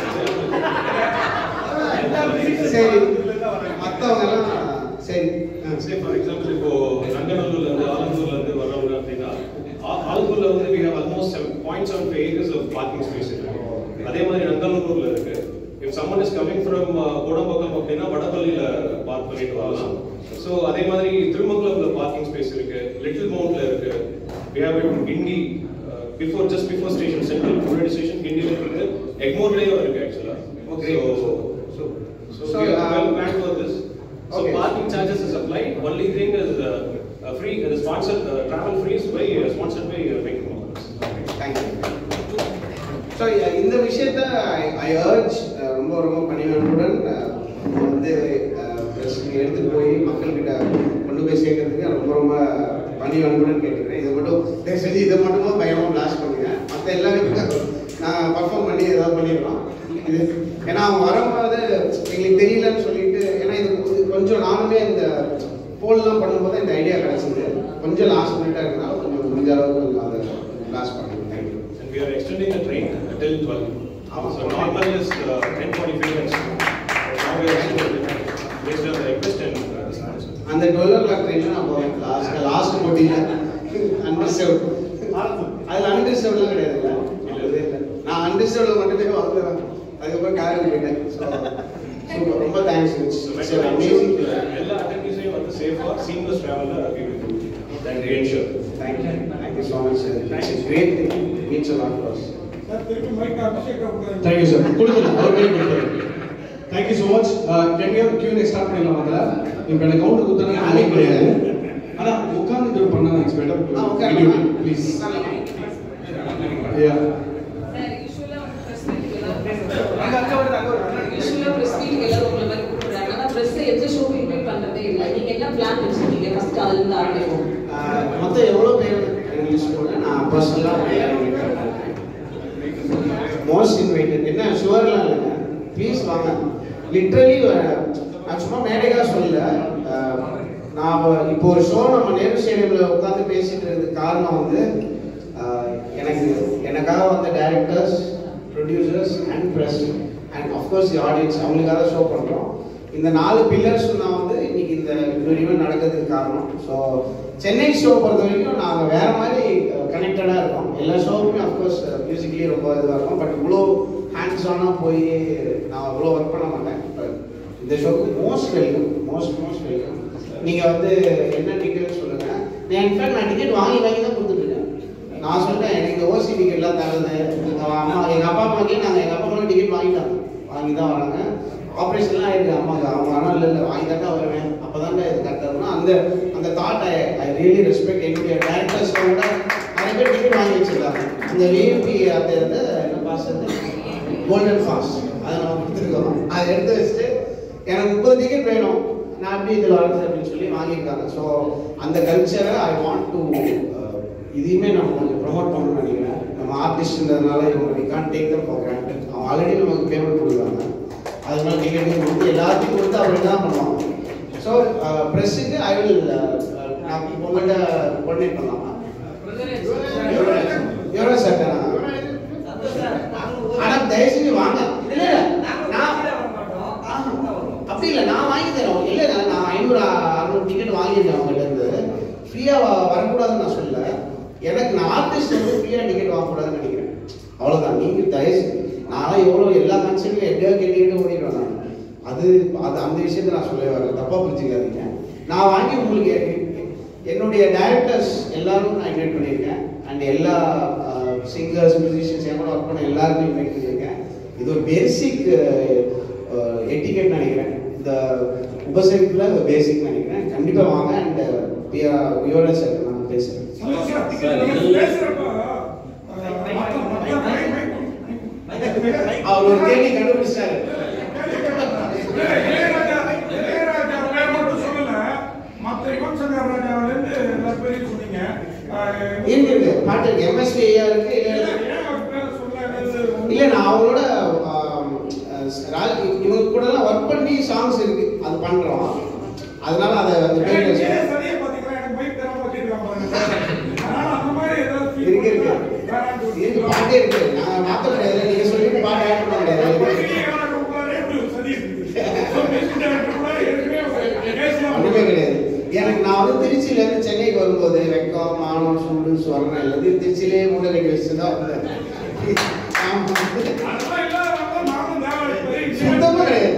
சரி மற்றவங்க எல்லாம் சரி ஆ, சே ஃபார் எக்ஸாம்பிள் இப்போ நங்கநல்லூர்ல இருந்து ஆலந்தூர்ல இருந்து வர்றவங்க அப்படின்னா ஆ- ஆலந்தூர்ல வந்து we have almost 7.75 acres of parking space இருக்கு அதே மாதிரி நங்கநல்லூர்ல இருக்கு if someone is coming from uh, Kodambakkam அப்படின்னா வடபள்ளியில பார்க் பண்ணிட்டு வரலாம் ஸோ அதே மாதிரி திருமங்கலம்ல பார்க்கிங் ஸ்பேஸ் இருக்கு லிட்டில் மவுண்ட்ல இருக்கு we have it in Guindy before just before station central முன்னாடி ஸ்டேஷன் கிண்டில இருக்கு எக்மோர்லயும் இருக்கு ஆக்சுவலா Okay. So So, So, so, we are uh, well planned for this. So okay. parking charges is applied. Only thing is uh, uh, free. Uh, the sponsored uh, travel free is by uh, sponsored by uh, Bank of Maharashtra. Thank you so இந்த விஷயத்த ஐ urge ரொம்ப ரொம்ப பணிவன்புடன் அஹ், வந்து press எடுத்துட்டு போய் மக்கள்கிட்ட கொண்டு போய் சேர்க்கறதுக்கு ரொம்ப ரொம்ப பண்ணி அன்புடன் கேட்டுக்கிறேன் இது மட்டும் தயவு செஞ்சு இதை மட்டும் பயமாக பிளாஸ்ட் பண்ணுங்க மற்ற எல்லாமே நான் பர்ஃபார்ம் பண்ணி ஏதாவது பண்ணிடலாம் இது ஏன்னா அவங்க வரும்போது எங்களுக்கு தெரியலன்னு சொல்லிட்டு ஏன்னா இது இது கொஞ்சம் நானுமே இந்த போல்லாம் பண்ணும்போது இந்த ஐடியா கிடைச்சது கொஞ்சம் லாஸ்ட் மினிட்டாக இருக்கனால கொஞ்சம் முடிஞ்ச அளவுக்கு கொஞ்சம் அதை பிளாஸ்ட் பண்ணுங்க thank you And we are extending the train until 12. So normal is uh, 10:45 minutes. Now we are extending based on the request and uh, the sponsor. அந்த டுவெல் ஓ கிளாக் ட்ரெயின் நான் போவேன் லாஸ்ட் லாஸ்ட் போட்டியில் unreserved அதில் அன்ரிசர்வ்லாம் கிடையாதுல்ல இல்லவே இல்லை நான் அன்ரிசர்வ்ல மட்டுமே வந்துடுவேன் அதுக்கப்புறம் காரில் போயிட்டேன் ஸோ ரொம்ப thanks So it's when amazing எல்லா attendees-ஐயும் வந்து safe or seamless travel-ல we will do. That we ensure. Thank you thank you so much sir it's great thing means a lot for thank you sir கொடுத்துருங்க அவர் கையில் கொடுத்துருங்க thank you so much can you கியூனை start பண்ணிடலாம் அதில் இப்போ எனக்கு கவுண்ட் கொடுத்தா நானே கிடையாது ஆனால் உட்கார்ந்து இது பண்ணா it's a better okay please yeah sir usually press meeting எல்லாம் யூஸ்வலா பிரஸ் மீட்டிங் எல்லாரும் உங்களை மாதிரி கூப்பிடுறாங்க ஆனா பிரஸ் எந்த ஷோக்கு இன்வைட் பண்றதே இல்லை நீங்க என்ன பிளான் வச்சிருக்கீங்க ஃபர்ஸ்ட் அதுல இருந்து ஆரம்பிப்போம் மொத்தம் எவ்வளோ பேர் எனக்கு லிஸ்ட் போட்டு நான் பர்சனலாக மோஸ்ட் இன்வைட்டட் என்ன ஷுவர்லாம் இல்லைங்க ப்ளீஸ் வாங்க லிட்ரலி நான் சும்மா மேடைக்காக சொல்லல அஹ், நான் இப்போ- இப்போ ஒரு ஷோ நம்ம நேரு ஸ்டேடியமில் உட்காந்து பேசிட்டு இருக்கிறதுக்கு காரணம் வந்து அஹ், எனக்கு எனக்காக வந்த directors producers and press and of course the audience அவங்களுக்காக ஷோ பண்ணுறோம் இந்த நாலு பில்லர்ஸ் நான் வந்து இன்னைக்கு இந்த ஈவெண்ட் நடக்கிறதுக்கு காரணம் ஸோ சென்னை ஷோ பொறுத்த வரைக்கும் நாங்கள் வேற மாதிரி கனெக்டடாக இருக்கோம் எல்லா ஷோவுமே அஃப்கோர்ஸ் மியூசிக்லேயே ரொம்ப இதுவாக இருக்கும் பட் இவ்வளோ ஹேண்ட்ஸ் ஆனாக போய் நான் அவ்வளோ ஒர்க் பண்ண மாட்டேன் பட் இந்த ஷோக்கு most welcome most most welcome நீங்கள் வந்து என்ன டிக்கெட் சொல்லுங்கள் நான் இன்ஃபேக்ட் நான் டிக்கெட் வாங்கி வாங்கி தான் கொடுத்துட்ருக்கேன் நான் சொல்லிட்டேன் எனக்கு இந்த ஓசி டிக்கெட்லாம் தருது எங்கள் அம்மா எங்கள் அப்பா அம்மாக்கே நாங்கள் எங்கள் அப்பா அம்மா டிக்கெட் வாங்கிட்டாங்க வாங்கி தான் வராங்க ஆப்ரேஷன்லாம் ஆயிருக்கு அம்மாங்க அவங்க ஆனால் இல்லை இல்லை வாங்கி தாண்டா வருவேன் அப்போ தாண்டா இது கரெக்டாக இருக்கணும் அந்த அந்த thought I I really respect என்னுடைய டேரக்டர்ஸ் கூட நிறைய பேர் டிக்கெட் வாங்கி வச்சிருக்காங்க அந்த விஎம்பி அந்த வந்து என்ன பாஸ் அது கோல்டன் பாஸ் அதை நம்ம கொடுத்துருக்கோம் அதை எடுத்து வச்சுட்டு எனக்கு முப்பது டிக்கெட் வேணும் நான் எப்படி இதில் வரது அப்படின்னு சொல்லி வாங்கியிருக்காங்க ஸோ அந்த கல்ச்சரை ஐ வாண்ட் டு இதையுமே நம்ம கொஞ்சம் ப்ரொமோட் பண்ணணும்னு நினைக்கிறேன் நம்ம ஆர்டிஸ்ட்ன்றதுனால இவங்க we can take them for granted அவங்க ஆல்ரெடி நமக்கு பேமெண்ட் கொடுக்குறாங்க அதனால டிக்கெட் கொடுத்து எல்லாத்தையும் கொடுத்து அப்படி தான் பண்ணுவாங்க ஸோ ப்ரெஸ்ஸுக்கு ஐ வில் நான் உங்கள்கிட்ட கோஆர்டினேட் பண்ணலாமா எவ்வளோ சார் ஆனால் தயவு செஞ்சு வாங்க இல்லை நான் அப்படி இல்லை நான் வாங்கி தரேன் இல்லை நான் ஐநூறு அறுநூறு டிக்கெட் வாங்கியிருக்கேன் அவங்ககிட்ட இருந்து ஃப்ரீயாக வரக்கூடாதுன்னு நான் சொல்லல எனக்கு நான் ஆர்டிஸ்ட் வந்து ஃப்ரீயாக டிக்கெட் வாங்கக்கூடாதுன்னு நினைக்கிறேன் அவ்வளோதான் நீங்கள் தயவு நான்லாம் எவ்வளோ எல்லா கன்சர்ட்லையும் எப்படியோ கேட்டு ஓடிடுவேன் நான் அது அது அந்த விஷயத்தை நான் சொல்லவே வரல தப்பாக புரிஞ்சுக்காதீங்க நான் வாங்கி உங்களுக்கு எ- என்னுடைய டைரக்டர்ஸ் எல்லாரும் நான் இன்வைட் பண்ணியிருக்கேன் அண்ட் எல்லா சிங்கர்ஸ் மியூசிஷியன்ஸ் என் கூட ஒர்க் பண்ண எல்லாருமே இன்வைட் பண்ணியிருக்கேன் இது ஒரு பேசிக் எட்டிகெட் நினைக்கிறேன் இந்த உபசரிப்பில் பேசிக் நினைக்கிறேன் கண்டிப்பாக வாங்க அண்ட் வியோட சார் நான் பேசுகிறேன் அவர் ஒரு கேள்வி கண்டுபிடிச்சாரு இருக்கு இருக்கு பாட்டு இருக்கு எம்எஸ்வி ஐயா இருக்கு இல்ல இல்ல நான் அவங்களோட ஆம், அஹ், ராஜ் இவங்க கூட எல்லாம் ஒர்க் பண்ணி சாங்ஸ் இருக்கு அது பண்றோம் அதனால அதை அந்த பேர்ல இருக்கு இருக்கு இருக்கு பாட்டே இருக்கு நான் மாத்த முடியாது நீங்க சொல்லிட்டு பாட்டு ஆட் பண்ண முடியாது ஒண்ணுமே கிடையாது எனக்கு நான் வந்து திருச்சியில இருந்து சென்னைக்கு வரும்போது வெக்கம் மானம் சூடு சொரணம் எல்லாத்தையும் திருச்சியிலேயே மூட்டை கட்டி வச்சு தான் வந்தேன் ஆமா. சுத்தமா கிடையாது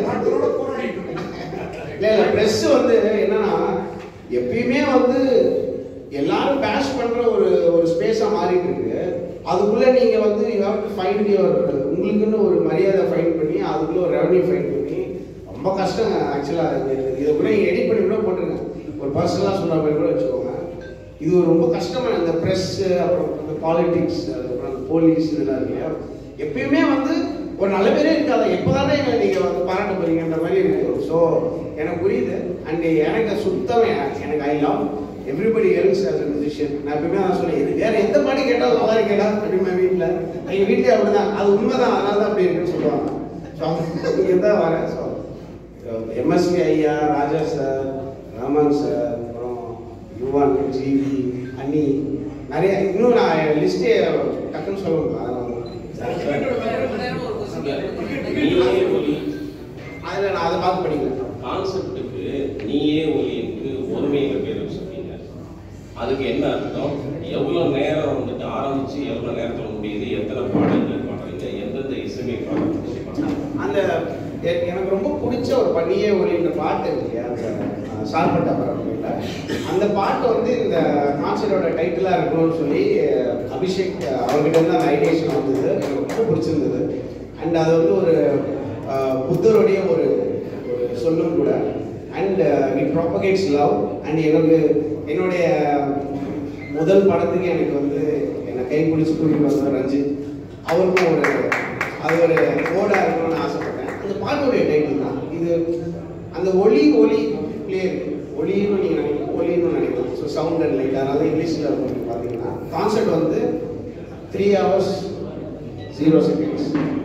இல்ல இல்ல பிரஸ் வந்து என்னன்னா எப்பயுமே வந்து எல்லாரும் பேஷ் பண்ற ஒரு ஒரு ஸ்பேஸா மாறிட்டு இருக்கு அதுக்குள்ள நீங்க வந்து you have to find your உங்களுக்குன்னு ஒரு மரியாதை ஃபைண்ட் பண்ணி அதுக்குள்ள ஒரு ரெவன்யூ ஃபைண்ட் பண்ணி ரொம்ப கஷ்டம் ஆக்சுவலா இதை கூட நீங்க எடிட் பண்ணி கூட போட்டுருங்க ஒரு பர்சனலா சொல்ற மாதிரி கூட வச்சுக்கோங்க இது ஒரு ரொம்ப கஷ்டமான இந்த ப்ரெஸ் அப்புறம் இந்த பாலிடிக்ஸ் அப்புறம் அந்த போலீஸ் இதெல்லாம் இருக்கு இல்லையா எப்பயுமே வந்து ஒரு நல்ல பேரே இருக்காது எப்போதானே எங்களை நீங்கள் வந்து பாராட்ட போறீங்கன்ற மாதிரி இருக்கு ஸோ எனக்கு புரியுது அண்ட் எனக்கு சுத்தம் எனக்கு I love everybody else as a musician நான் எப்பவுமே நான் சொல்லுவேன் இது வேற எந்த பாட்டு கேட்டாலும் நல்லா இருக்கேடா அப்படிமா வீட்டில் எங்கள் வீட்டிலே அப்படிதான் அது உண்மைதான் அதனால தான் அப்படி இருக்குன்னு சொல்லுவாங்க ஸோ இங்கே தான் வரேன் ஸோ எம்எஸ்வி ஐயா ராஜா சார் ராமன் சார் அப்புறம் யுவான் ஜிவி அன்னி நிறைய இன்னும் நான் லிஸ்ட்டே டக்குன்னு சொல்ல முடியல அதனால ரொம்ப நேரம் ஒரு question நீயே ஒலி அதில் நான் அதை பார்த்து படிக்கிறேன் கான்செப்டுக்கு நீயே ஒலி என்று ஒருமையில பேர் வச்சிருக்கீங்க அதுக்கு என்ன அர்த்தம் எவ்வளவு நேரம் வந்துட்டு ஆரம்பிச்சு எவ்வளவு நேரத்துல முடியுது எத்தனை பாடல்கள் பாடுறீங்க எந்தெந்த இசைமை பாடுறீங்க அந்த எ- எனக்கு ரொம்ப பிடிச்ச ஒரு பண்ணியே ஒளின்ற பாட்டு இருக்கு இல்லையா அந்த சால்பட்டா பரவாயில்ல அந்த பாட்டு வந்து இந்த கான்சர்ட்டோட டைட்டிலாக இருக்கணும்னு சொல்லி அஹ், அபிஷேக் அஹ், அவர்கிட்ட இருந்து அந்த ஐடியேஷன் வந்தது எனக்கு ரொம்ப பிடிச்சிருந்தது அண்ட் அது வந்து ஒரு அஹ், புத்தருடைய ஒரு ஒரு சொல்லும் கூட and it propagates love and எனக்கு என்னுடைய முதல் படத்துக்கு எனக்கு வந்து என்னை கை பிடிச்சி கூட்டிட்டு வந்தார் ரஞ்சித் அவருக்கும் ஒரு அது ஒரு கோடா இருக்கணும்னு ஆசைப்பட்டேன் அந்த பாட்டுடைய டைட்டில் தான் இது அந்த ஒளி ஒளி பிளே ஒளின்னு நீங்கள் நினைக்கலாம் ஒளின்னு நினைக்கலாம் ஸோ சவுண்ட் அண்ட் லைட் அதனால இங்கிலீஷில் இருக்கும் பார்த்தீங்கன்னா கான்செப்ட் வந்து three hours zero seconds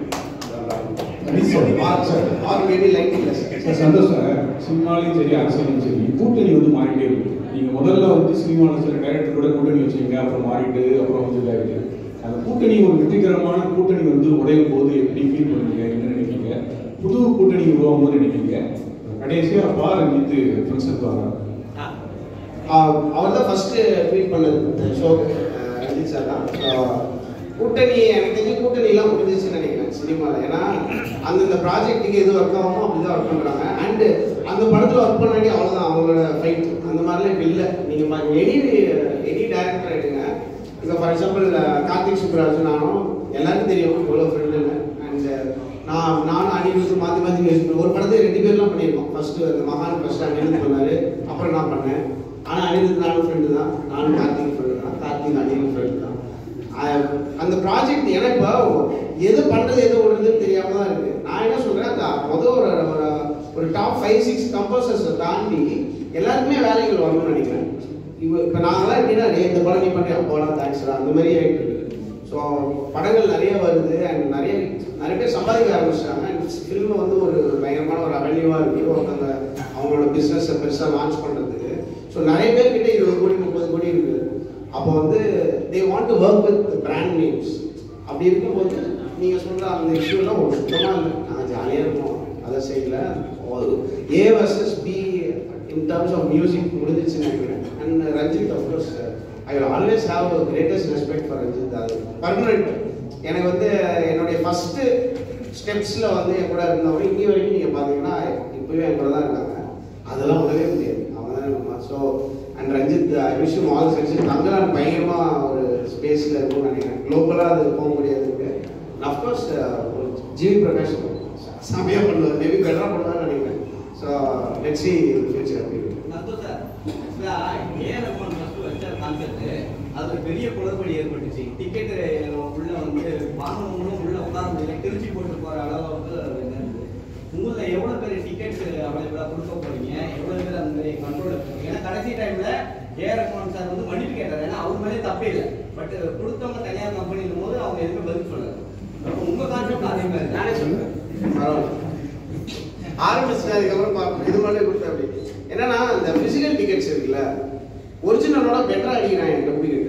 or maybe light இல்லை சார் சந்தோஷ் சார் சினிமாலையும் சரி அரசியலும் சரி கூட்டணி வந்து மாறிட்டே இருக்கு நீங்க முதல்ல வந்து சினிமாவில் சில டைரக்டர் கூட கூட்டணி வச்சீங்க அப்புறம் மாறிட்டு அப்புறம் வந்து இதாகிட்டு அந்த கூட்டணி ஒரு வெற்றிகரமான கூட்டணி வந்து உடையும் போது எப்படி ஃபீல் பண்ணுவீங்க என்ன நினைப்பீங்க புது கூட்டணி உருவாகும் போது நினைப்பீங்க கடைசியா பா ரஞ்சித் ஃப்ரெண்ட்ஸ் இருப்பாங்க அவர் தான் ஃபர்ஸ்ட் ட்வீட் பண்ணது ஷோ ரஞ்சித் சார் தான் So, கூட்டணி எனக்கு தெரிஞ்சு கூட்டணி எல்லாம் முடிஞ்சிச்சுன்னு நினைக்கிறேன் சினிமாவில் ஏன்னா அந்தந்த ப்ராஜெக்ட்டுக்கு எது ஒர்க் ஆகுமோ அப்படிதான் ஒர்க் பண்ணுறாங்க அண்டு அந்த படத்தில் ஒர்க் பண்ணாடி அவ்வளோதான் அவங்களோட ஃபைட் அந்த மாதிரிலாம் இப்போ இல்லை நீங்கள் எனி எனி டேரக்டர் எடுங்க இப்போ ஃபார் எக்ஸாம்பிள் கார்த்திக் சுப்ராஜ் நானும் எல்லாருக்கும் தெரியும் இவ்வளோ ஃப்ரெண்டுன்னு அண்ட் நான் நானும் அனிருத் மாற்றி மாற்றி யூஸ் பண்ணேன் ஒரு படத்தை ரெண்டு பேர்லாம் பண்ணியிருக்கோம் ஃபர்ஸ்ட் அந்த மகான் ஃபர்ஸ்ட் அனிருத் பண்ணாரு அப்புறம் நான் பண்ணேன் ஆனால் அனிருத் நானும் ஃப்ரெண்டு தான் நானும் கார்த்திக் ஃப்ரெண்டு தான் கார்த்திக் அனிருத் ஃப்ரெண்டு தான் அஹ் அந்த ப்ராஜெக்ட் எனக்கு இப்போ எது பண்ணுறது எது விடுறதுன்னு தெரியாம தான் இருக்கு நான் என்ன சொல்றேன் அந்த மொதல் ஒரு ஒரு ஒரு டாப் ஃபைவ் சிக்ஸ் கம்போசர்ஸை தாண்டி எல்லாருக்குமே வேலைகள் வரணும்னு நினைக்கிறேன் இப்போ இப்போ நாங்களாம் எப்படின்னா "டேய், இந்த படம் நீ பண்ணியா போகலாம் தேங்க்ஸ்டா அந்த மாதிரி ஆகிட்டு இருக்கு ஸோ படங்கள் நிறைய வருது அண்ட் நிறைய நிறைய பேர் சம்பாதிக்க ஆரம்பிச்சிட்டாங்க அண்ட் ஃபில்ம் வந்து ஒரு பயங்கரமான ஒரு அவென்யூவாக இருக்குது ஒருத்தங்க அவங்களோட பிஸ்னஸை பெருசாக லான்ச் பண்ணுறதுக்கு ஸோ நிறைய பேர்கிட்ட இருபது கோடி முப்பது கோடி இருக்குது அப்போ வந்து they want to work with brand names அப்படி இருக்கும்போது நீங்கள் சொல்கிற அந்த இஷ்யூலாம் ஒரு சுத்தமாக இல்லை நாங்கள் ஜாலியாக இருப்போம் அதை சைடில் A versus B in terms of music முடிஞ்சிச்சுன்னு நினைக்கிறேன் and Ranjith of course I will always have greatest respect for Ranjith அது பர்மனெண்ட் எனக்கு வந்து என்னுடைய ஃபஸ்ட்டு ஸ்டெப்ஸில் வந்து என் கூட இருந்தவங்க இன்னி வரைக்கும் நீங்கள் பார்த்தீங்கன்னா இப்போவே என் கூட தான் இருக்காங்க அதெல்லாம் உடனே முடியாது அவங்க தான் நம்ம so and Ranjith I wish you all success Thangalaan பயங்கரமாக ஒரு ஸ்பேஸில் இருக்கும்னு நினைக்கிறேன் குளோபலாக அது போக முடியாதுக்கு அஃப்கோர்ஸ் ஒரு ஜிவி பிரகாஷ் செமையாக பண்ணுவார் மேபி பெட்டராக பண்ணுவார்னு நினைக்கிறேன் ஸோ லெட் சி ஃபியூச்சர் அப்படி அது ஒரு பெரிய குளறுபடி ஏற்பட்டுச்சு டிக்கெட் உள்ள வந்து வாங்கணும்னு உள்ள உட்கார முடியல திருச்சி போட்டு போற அளவுக்கு அது இருந்தது உங்கள எவ்வளவு பேர் டிக்கெட் அவைலபிளா கொடுக்க போறீங்க எவ்வளவு பேர் அந்த மாதிரி கண்ட்ரோல் ஏன்னா கடைசி டைம்ல ஏ ரஹ்மான் சார் வந்து மன்னிப்பு கேட்டார் ஏன்னா அவர் மேலே தப்பே இல்லை பட் கொடுத்தவங்க தனியார் கம்பெனிலும் போது அவங்க எதுவுமே பதில் சொல்லல அப்ப உங்க கான்செப்ட் அதே மாதிரி தான். நானே சொல்றேன் பரவாயில்ல ஆரம்பிச்சு அதுக்கப்புறம் பார்ப்போம் இது மட்டும் கொடுத்தா அப்படி என்னன்னா இந்த பிசிக்கல் டிக்கெட்ஸ் இருக்குல்ல ஒரிஜினலோட பெட்டரா அடிக்கிறான் என் டூப்ளிகேட்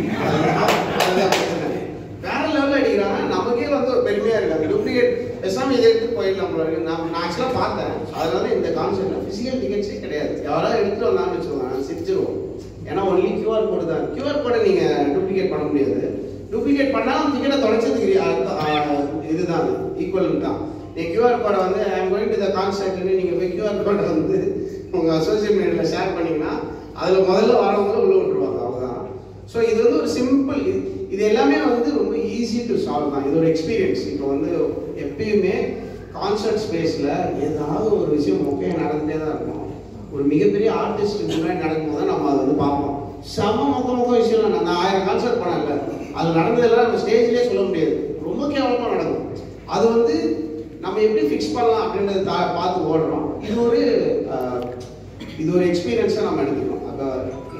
வேற லெவலில் அடிக்கிறாங்க நமக்கே வந்து ஒரு பெருமையா இருக்கு அந்த டூப்ளிகேட் பேசாம இதை எடுத்து போயிடலாம் போல இருக்கு நான் நான் ஆக்சுவலாக பார்த்தேன் அதனால இந்த கான்செப்ட் பிசிக்கல் டிக்கெட்ஸே கிடையாது யாராவது எடுத்துட்டு வந்தான்னு வச்சுக்கோங்க சிரிச்சிருவோம் ஏன்னா ஒன்லி கியூஆர் கோடு தான் கியூஆர் கோடை நீங்க டூப்ளிகேட் பண்ண முடியாது டூப்ளிகேட் பண்ணாலும் டிக்கெட்டை தொலைச்சதுக்கு அர்த்தம், ஆஹ், இதுதான் ஈக்குவல் தான் நீ கியூஆர் கோடை வந்து I am going to the கான்சர்ட்னு நீங்கள் போய் கியூஆர் கோடை வந்து உங்கள் சோஷியல் மீடியாவில் ஷேர் பண்ணீங்கன்னா அதில் முதல்ல வரவங்கள உள்ள விட்டுருவாங்க அவ்வளோதான் ஸோ இது வந்து ஒரு சிம்பிள் இது இது எல்லாமே வந்து ரொம்ப ஈஸி டு சால்வ் தான் இது ஒரு எக்ஸ்பீரியன்ஸ் இப்போ வந்து எப்பயுமே கான்சர்ட் ஸ்பேஸில் ஏதாவது ஒரு விஷயம் மொக்கையாக நடந்துகிட்டே தான் இருக்கும் ஒரு மிகப்பெரிய ஆர்டிஸ்ட் முன்னாடி நடக்கும்போது தான் நம்ம அதை வந்து பார்ப்போம் செம மொக்க மொக்க விஷயம் நான் ஆயிரம் கான்சர்ட் பண்ணல அது நடந்ததெல்லாம் நம்ம ஸ்டேஜ்லேயே சொல்ல முடியாது ரொம்ப கேவலமாக நடக்கும் அது வந்து நம்ம எப்படி ஃபிக்ஸ் பண்ணலாம் அப்படின்றத தா- பார்த்து ஓடுறோம் இது ஒரு அஹ், இது ஒரு எக்ஸ்பீரியன்ஸாக நம்ம எடுத்துக்கணும் அப்போ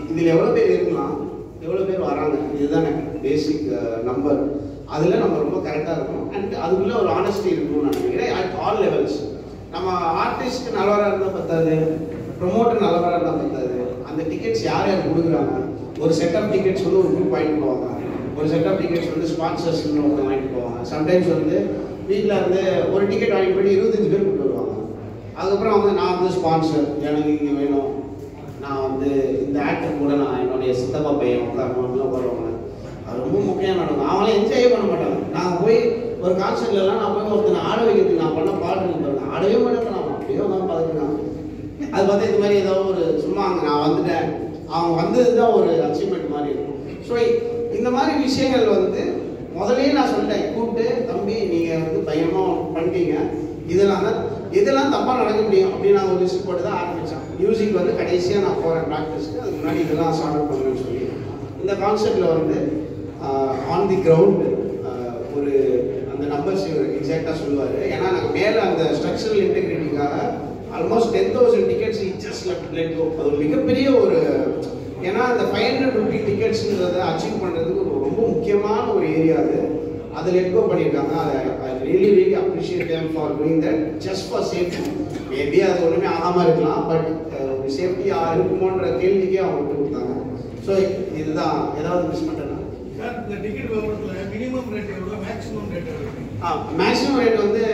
இதில் எவ்வளோ பேர் இருக்கலாம் எவ்வளோ பேர் வராங்க இதுதானே பேசிக் நம்பர் அதில் நம்ம ரொம்ப கரெக்டாக இருக்கணும் அண்ட் அதுக்குள்ளே ஒரு ஆனஸ்டி இருக்கணும்னு நான் நினைக்கிறேன் அட் ஆல் லெவல்ஸ் நம்ம ஆர்டிஸ்ட் நல்லவராக இருந்தால் பத்தாது ப்ரொமோட்டர் நல்லவராக இருந்தால் பத்தாது அந்த டிக்கெட்ஸ் யார் யார் கொடுக்குறாங்க ஒரு செட் ஆஃப் டிக்கெட்ஸ் வந்து ஒரு குரூப் வாங்கிட்டு போவாங்க ஒரு செட் ஆஃப் டிக்கெட்ஸ் வந்து ஸ்பான்சர்ஸ் ஒருத்தர் வாங்கிட்டு போவாங்க சம்டைம்ஸ் வந்து வீட்டில் இருந்து ஒரு டிக்கெட் வாங்கிட்டு போயிட்டு இருபத்தஞ்சு பேர் கூப்பிட்டு வருவாங்க அதுக்கப்புறம் வந்து நான் வந்து ஸ்பான்சர் எனக்கு இங்கே வேணும் நான் வந்து இந்த ஆக்டர் கூட நான் என்னுடைய சித்தப்பா பையன் உட்காரணும்லாம் வருவாங்க அது ரொம்ப முக்கியம் நடக்கும் அவங்களாம் என்ஜாயே பண்ண மாட்டாங்க நான் போய் ஒரு கான்சர்ட்லலாம் நான் போய் ஒருத்தனை ஆட வைக்கிறதுக்கு நான் பண்ண பாட்டு பாருங்க ஆடவே மாட்டேன் நான் அப்படியே வந்து பார்த்துருக்காங்க அது பார்த்தா இந்த மாதிரி ஏதோ ஒரு சும்மா அங்கே நான் வந்துட்டேன் அவங்க வந்தது தான் ஒரு அச்சீவ்மெண்ட் மாதிரி இருக்கும் ஸோ இந்த மாதிரி விஷயங்கள் வந்து முதல்லயே நான் சொல்லிட்டேன் கூப்பிட்டு தம்பி நீங்கள் வந்து பயமாக பண்ணிட்டீங்க இதெல்லாம் தான் இதெல்லாம் தப்பாக நடக்க முடியும் அப்படின்னு நான் ஒரு லிஸ்ட் போட்டு தான் ஆரம்பித்தேன் மியூசிக் வந்து கடைசியாக நான் போகிறேன் ப்ராக்டிஸ்க்கு அதுக்கு முன்னாடி இதெல்லாம் ஸ்டார்ட் அப் பண்ணணும்னு சொல்லி இந்த கான்செப்டில் வந்து ஆன் தி கிரவுண்ட் ஒரு அந்த நம்பர்ஸ் இவர் எக்ஸாக்டாக சொல்லுவார் ஏன்னா நாங்கள் மேலே அந்த ஸ்ட்ரக்சரல் இன்டெகிரிட்டிக்காக almost ten thousand tickets just left let go அது ஒரு மிகப்பெரிய ஒரு ஏன்னா அந்த ஃபைவ் ஹண்ட்ரட் ருபி டிக்கெட்ஸ்ன்றதை அச்சீவ் பண்ணுறதுக்கு ஒரு ரொம்ப முக்கியமான ஒரு ஏரியா அது அதை லெட் கோ பண்ணியிருக்காங்க அதை I really really appreciate them for doing that just for safety maybe அது ஒன்றுமே ஆகாமல் இருக்கலாம் பட் ஒரு சேஃப்டி இருக்குமோன்ற கேள்விக்கே அவங்க விட்டு கொடுத்தாங்க ஸோ இதுதான் ஏதாவது மிஸ் பண்ணிட்டேன்னா சார் இந்த டிக்கெட் விவரத்தில் மினிமம் ரேட் எவ்வளோ மேக்ஸிமம் ரேட் எவ்வளோ மேக்ஸிமம் ரேட் வந்து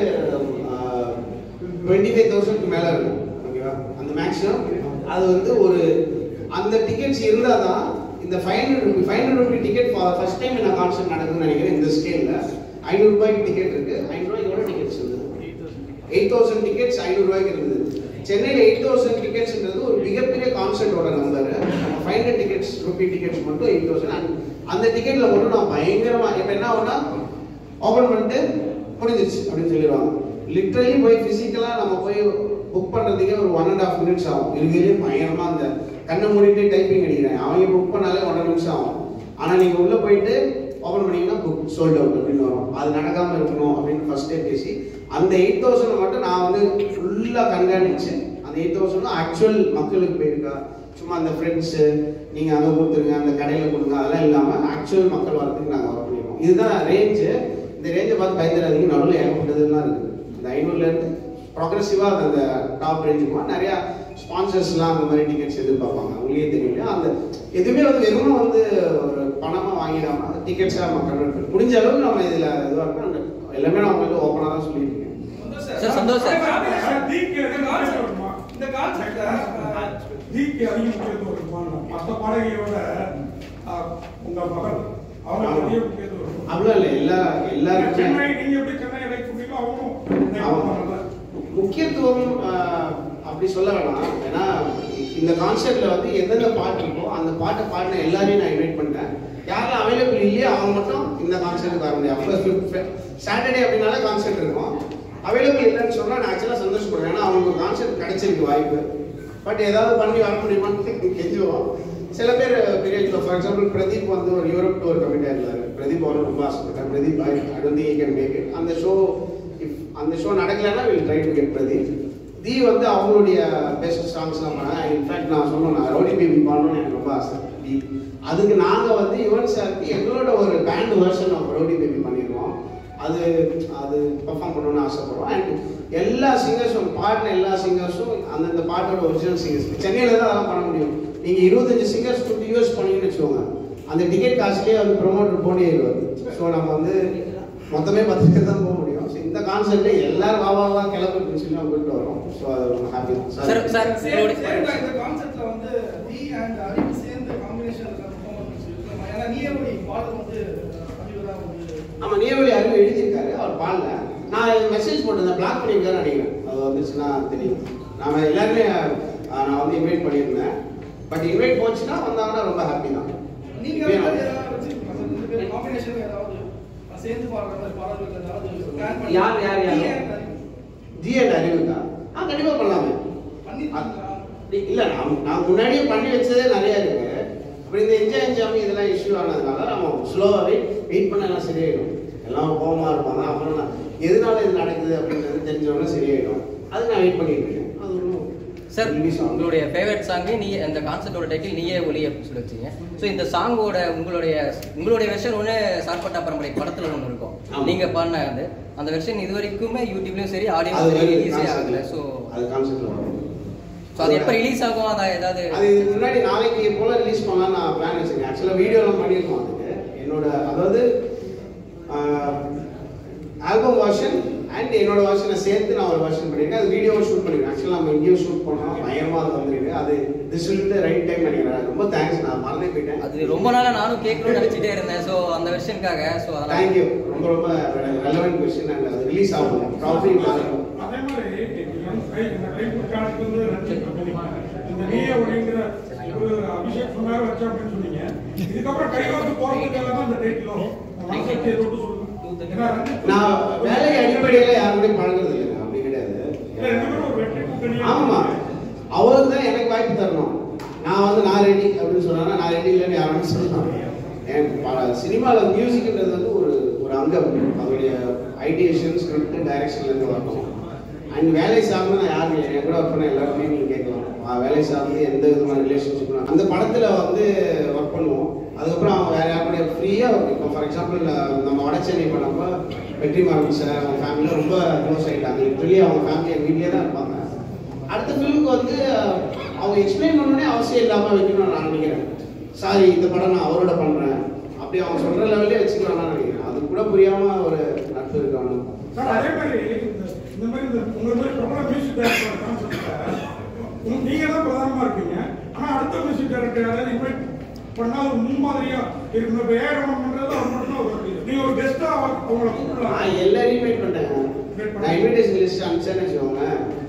டுவெண்ட்டி ஃபைவ் தௌசண்ட்க்கு மேலே இருக்கும் ஓகேவா அந்த மேக்ஸிமம் அது வந்து ஒரு அந்த டிக்கெட்ஸ் இருந்தால் தான் இந்த five hundred rupee five hundred rupee ticket first time என்ன கான்செப்ட் நடக்குதுன்னு நினைக்கிறேன் இந்த ஸ்கேலில் ஐநூறுரூபாய்க்கு டிக்கெட் இருக்கு ஐநூறுரூவாய்க்கு எவ்வளோ டிக்கெட்ஸ் இருந்தது எயிட் தௌசண்ட் டிக்கெட்ஸ் ஐநூறுரூவாய்க்கு இருந்தது சென்னையில் எயிட் தௌசண்ட் டிக்கெட்ஸ்ன்றது ஒரு மிகப்பெரிய கான்செர்ட்டோட நம்பர் நம்ம five hundred tickets rupee tickets மட்டும் எயிட் தௌசண்ட் அந்த டிக்கெட்ல மட்டும் நான் பயங்கரமா இப்போ என்ன ஆகும்னா ஓப்பன் பண்ணிட்டு முடிஞ்சிருச்சு அப்படின்னு சொல்லிடுவாங்க லிட்ரலி போய் ஃபிசிக்கலாக நம்ம போய் புக் பண்ணுறதுக்கே ஒரு ஒன் அண்ட் ஹாஃப் மினிட்ஸ் ஆகும் இருக்கிறதே பயங்கரமா அந்த கண்ணை மூடிட்டு டைப்பிங் அடிக்கிறேன் அவங்க புக் பண்ணாலே ஒன்றரை நிமிஷம் ஆகும் ஆனால் நீங்கள் உள்ளே போயிட்டு ஓப்பன் பண்ணீங்கன்னா புக் சோல்ட் அவுட் அப்படின்னு வரும் அது நடக்காமல் இருக்கணும் அப்படின்னு ஃபர்ஸ்டே பேசி அந்த எயிட் தௌசண்ட் மட்டும் நான் வந்து ஃபுல்லாக கண்காணிச்சு அந்த எயிட் தௌசண்ட் ஆக்சுவல் மக்களுக்கு போயிருக்கா சும்மா அந்த ஃப்ரெண்ட்ஸு நீங்கள் அங்கே கொடுத்துருங்க அந்த கடையில் கொடுங்க அதெல்லாம் இல்லாமல் ஆக்சுவல் மக்கள் வரதுக்கு நாங்கள் ஒர்க் பண்ணிருக்கோம் இதுதான் ரேஞ்சு இந்த ரேஞ்சை பார்த்து பயந்துடாதீங்க நடுவில் ஏகப்பட்டதுலாம் இருக்குது இந்த ஐநூறுலேருந்து ப்ராக்ரெசிவாக அந்த டாப் ரேஞ்சுக்குமா நிறையா ஸ்பான்சர்ஸ்லாம் அந்த மாதிரி டிக்கெட்ஸ் எதிர்பார்ப்பாங்க அவங்களே தெரியும் இல்லையா அந்த எதுவுமே வந்து வெறும் வந்து ஒரு பணமாக வாங்கிடாம அந்த டிக்கெட்ஸாக நம்ம கன்வெர்ட் பண்ணி முடிஞ்ச அளவுக்கு நம்ம இதில் இதுவாக இருக்கோம் அந்த எல்லாமே நான் உங்களுக்கு ஓப்பனாக தான் சொல்லியிருக்கேன் சார், சந்தோஷ் சார். இந்த கான்செப்ட் தீக்கு அதிக முக்கியத்துவம் இருக்குமா மற்ற பாடகையோட உங்க மகள் அவங்க அதிக முக்கியத்துவம் இருக்கும் அப்படிலாம் இல்லை எல்லா எல்லாருக்குமே சென்னை நீங்க எப்படி சென்னை இடைக்கு சொன்னீங்களோ அவங்களும் ஆமா. முக்கியத்துவம் ஆஹ், அப்படி சொல்ல வேணாம் ஏன்னா இந்த கான்செர்ட்ல வந்து எந்தெந்த பாட்டு இருக்கோ அந்த பாட்டை பாடின எல்லாரையும் நான் இன்வைட் பண்ணிட்டேன் யாரெல்லாம் அவைலபிள் இல்லையோ அவங்க மட்டும் இந்த கான்செர்ட்டுக்கு வர முடியும் அப்போ சாட்டர்டே அப்படின்னாலே கான்செர்ட் இருக்கும் அவைலபிள் இல்லைன்னு சொன்னா நான் ஆக்சுவலாக சந்தோஷப்படுவேன் ஏன்னா அவங்களுக்கு கான்செர்ட் கிடைச்சிருக்கு வாய்ப்பு பட் ஏதாவது பண்ணி வர முடியுமான்னு கெஞ்சுவோம் சில பேர் பெரிய ஃபார் எக்ஸாம்பிள் பிரதீப் வந்து ஒரு யூரோப் டூர் கமிட்டி இருந்தார் பிரதீப் அவரும் ரொம்ப ஆசைப்பட்டேன் Pradeep I don't think can make it அந்த ஷோ இஃப் அந்த ஷோ நடக்கலைன்னா will try to get Pradeep the வந்து அவங்களுடைய பெஸ்ட் சாங்ஸ்லாம் பண்ணாங்க இன்ஃபேக்ட் நான் சொன்னேன் நான் ரவுடி பேபி பாடணும்னு எனக்கு ரொம்ப ஆசை தி அதுக்கு நாங்கள் வந்து யுவன் சாருக்கு எங்களோட ஒரு band version of rowdy baby பண்ணியிருக்கோம் அது அது பெர்ஃபார்ம் பண்ணணும்னு ஆசைப்படுறோம் அண்ட் எல்லா சிங்கர்ஸும் பாடின எல்லா சிங்கர்ஸும் அந்தந்த பாட்டோட ஒரிஜினல் சிங்கர்ஸ் சென்னையில் தான் அதெல்லாம் பண்ண முடியும் நீங்கள் இருபத்தஞ்சு சிங்கர்ஸ் கொடுத்து யூஎஸ் பண்ணீங்கன்னு வச்சுக்கோங்க அந்த டிக்கெட் காசுலேயே வந்து ப்ரொமோட்டர் போட்டிடுவார் ஸோ நம்ம வந்து மொத்தமே பத்து பேர் தான் போக முடியும் ஸோ இந்த கான்செர்ட்ல எல்லாரும் வா வா வா கிளம்புன்னு சொல்லி நம்ம போயிட்டு வரோம் ஸோ அது ரொம்ப ஹாப்பி சார் சார் உங்களுடைய இந்த கான்செப்ட்ல வந்து நீ அண்ட் அறிவு சேர்ந்து காம்பினேஷன் பெர்ஃபார்மன்ஸ் இருக்கு ஏன்னா நீ எப்படி பாடல் வந்து அறிவு தான் வந்து ஆமா நேவலி அறிவு எழுதியிருக்காரு அவர் பாடல நான் மெசேஜ் போட்டிருந்தேன் பிளாக் பண்ணியிருக்காரு நினைக்கிறேன் அது வந்துச்சுன்னா தெரியும் நாம எல்லாருமே அஹ், நான் வந்து இன்வைட் பண்ணியிருந்தேன் பட் இன்வைட் போச்சுன்னா வந்தாங்கன்னா ரொம்ப ஹாப்பி தான் நீங்க இப்பயே வந்து நான் ஏதாவது வச்சிருக்கீங்களா சார் ரெண்டு பேரும் காம்பினேஷன் ஏதாவது சேர்ந்து பாடுற மாதிரி பாடல்கள் ஏதாவது பிளான் பண்ணி யார், யார், யார்? நீ and அறிவு. ஜி அண்ட் அறிவுக்கா ஆ கண்டிப்பா பண்ணலாமே பண்ணிருக்கீங்களா இ- இல்ல நான் நான் முன்னாடியே பண்ணி வச்சதே நிறைய இருக்கு அப்புறம் இந்த என்ஜாய் என்ஜாமி இதெல்லாம் இஷ்யூ ஆனதுனால நம்ம ஸ்லோவாகவே வெயிட் பண்ண எல்லாம் சரியாயிடும் எல்லாம் கோவமா இருப்பாங்க அப்புறம் நான் எதனால இது நடக்குது அப்படின்றது தெரிஞ்சவொடனே சரியாயிடும் அது நான் வெயிட் பண்ணிட்டு இருக்கேன் அது ஒன்றும் சார் ஹிந்தி சாங் உங்களுடைய ஃபேவரட் சாங்கு நீ அந்த கான்செப்டோட டைட்டில் நீயே ஒளி அப்படின்னு சொல்லி வச்சீங்க ஸோ இந்த சாங்கோட உங்களுடைய உங்களுடைய வெர்ஷன் ஒன்று சார்பட்டா பரம்பரை படத்தில் ஒன்று இருக்கும் ஆமா. நீங்க பாடின அது அந்த வெர்ஷன் இது வரைக்குமே யூடியூப்லயும் சரி அது ஆடியோ வந்து ரிலீஸே ஆகல ஸோ அது கான்செப்ட்ல வரும் ஸோ அது எப்போ ரிலீஸ் ஆகும் அதை ஏதாவது அது இதுக்கு முன்னாடி நாளைக்கு போல ரிலீஸ் பண்ணலாம் நான் பிளான் வச்சிருக்கேன் ஆக்சுவலாக வீடியோலாம் பண்ணியிருக்கோம் அதுக்கு என்னோட அதாவது ஆல்பம் வெர்ஷன் அண்ட் என்னோட வெர்ஷனை சேர்த்து நான் ஒரு வெர்ஷன் பண்ணியிருக்கேன் அது வீடியோவும் ஷூட் பண்ணிருக்கேன் ஆக்சுவலாக நம்ம இங்கேயும் ஷூட் பண்ணோம் பயங்கரமாக அது வந்திருக்கு அது திஸ் வில் ரைட் டைம் நினைக்கிறேன் ரொம்ப தேங்க்ஸ் நான் மறந்தே போயிட்டேன் அது ரொம்ப நாளா நானும் கேட்கணும்னு நினைச்சிட்டே இருந்தேன் ஸோ அந்த வெர்ஷனுக்காக ஸோ அதெல்லாம் தேங்க்யூ ரொம்ப ரொம்ப ரெலவெண்ட் கொஸ்டின் அண்ட் அது ரிலீஸ் ஆகும் ப்ராஃபிட் அதே மாதிரி நீங்க வந்து கை இந்த கை காலத்துக்கு வந்து நன்றி சொன்னீங்க. இந்த நீய ஒளிங்கிற ஒரு அபிஷேக் சொன்னார் வச்சா அப்படின்னு சொன்னீங்க இதுக்கப்புறம் கை வந்து போறதுக்காக தான் இந்த டைட்டிலோ மனசாட்சி ஏதோ ஒன்று சொல்லுங்க ஏன்னா ரஞ்சித் நான் வேலை அடிப்படையில் யாருமே பழகுறது இல்லைங்க அப்படி கிடையாது இல்ல, ரெண்டு பேரும் ஒரு வெற்றி கூட்டணியா ஆமா அவர் தான் எனக்கு வாய்ப்பு தரணும் நான் வந்து நான் ரெடி அப்படின்னு சொன்னா நான் ரெடி இல்லைன்னு யாரும் சொல்லலாம் என் சினிமாவில் மியூசிக்ன்றது வந்து ஒரு ஒரு அங்கம் அதோடைய ஐடியேஷன் ஸ்கிரிப்ட் டைரக்ஷன்ல இருந்து வரணும் அண்ட் வேலை சார்ந்து நான் யாரும் இல்லை என் கூட ஒர்க் பண்ண எல்லாருமே நீங்க கேட்கலாம் ஆ, வேலை சார்ந்து எந்த விதமான ரிலேஷன்ஷிப் அந்த படத்துல வந்து ஒர்க் பண்ணுவோம் அதுக்கப்புறம் அவங்க வேற யார் கூட ஃப்ரீயா இப்போ ஃபார் எக்ஸாம்பிள் நம்ம வட சென்னை பண்ணப்போ வெற்றிமாறன் சார் அவங்க ஃபேமிலியும் ரொம்ப க்ளோஸ் ஆகிட்டாங்க லிட்ரலி அவங்க ஃபேமிலி எங்கள் வீட்லேயே தான் இருப்பாங்க அடுத்த ஃபிலிமுக்கு வந்து அஹ், அவங்க எக்ஸ்பிளைன் பண்ணணுன்னே அவசியம் இல்லாமல் வைக்கணும்னு நான் நினைக்கிறேன் சாரி இந்த படம் நான் அவரோட பண்ணுறேன் அப்படி அவங்க சொல்கிற லெவலே வச்சுக்கலாம்னு நான் நினைக்கிறேன் அது கூட புரியாமல் ஒரு நட்பு இருக்காங்க சார் அதே மாதிரி இந்த- இந்த மாதிரி இந்த உங்க மாதிரி பிரபல மியூசிக் டைரக்டர் கான்செப்ட்ல நீங்க தான் பிரதானமா இருக்கீங்க ஆனா அடுத்த மியூசிக் டைரக்டர் யாராவது இன்வைட் பண்ணா ஒரு முன்மாதிரியா இருக்கணும் இப்ப ஏஆர் ரமன் பண்றது அவர் மட்டும் தான் ஒரு நீங்க ஒரு கெஸ்டா அவங்களை கூப்பிடலாம் நான் எல்லாரையும் இன்வைட் பண்ணேன் நான் இன்விடேஷன் லிஸ்ட் அனுப்பிச்சேன்னு வச்சுக்கோங்க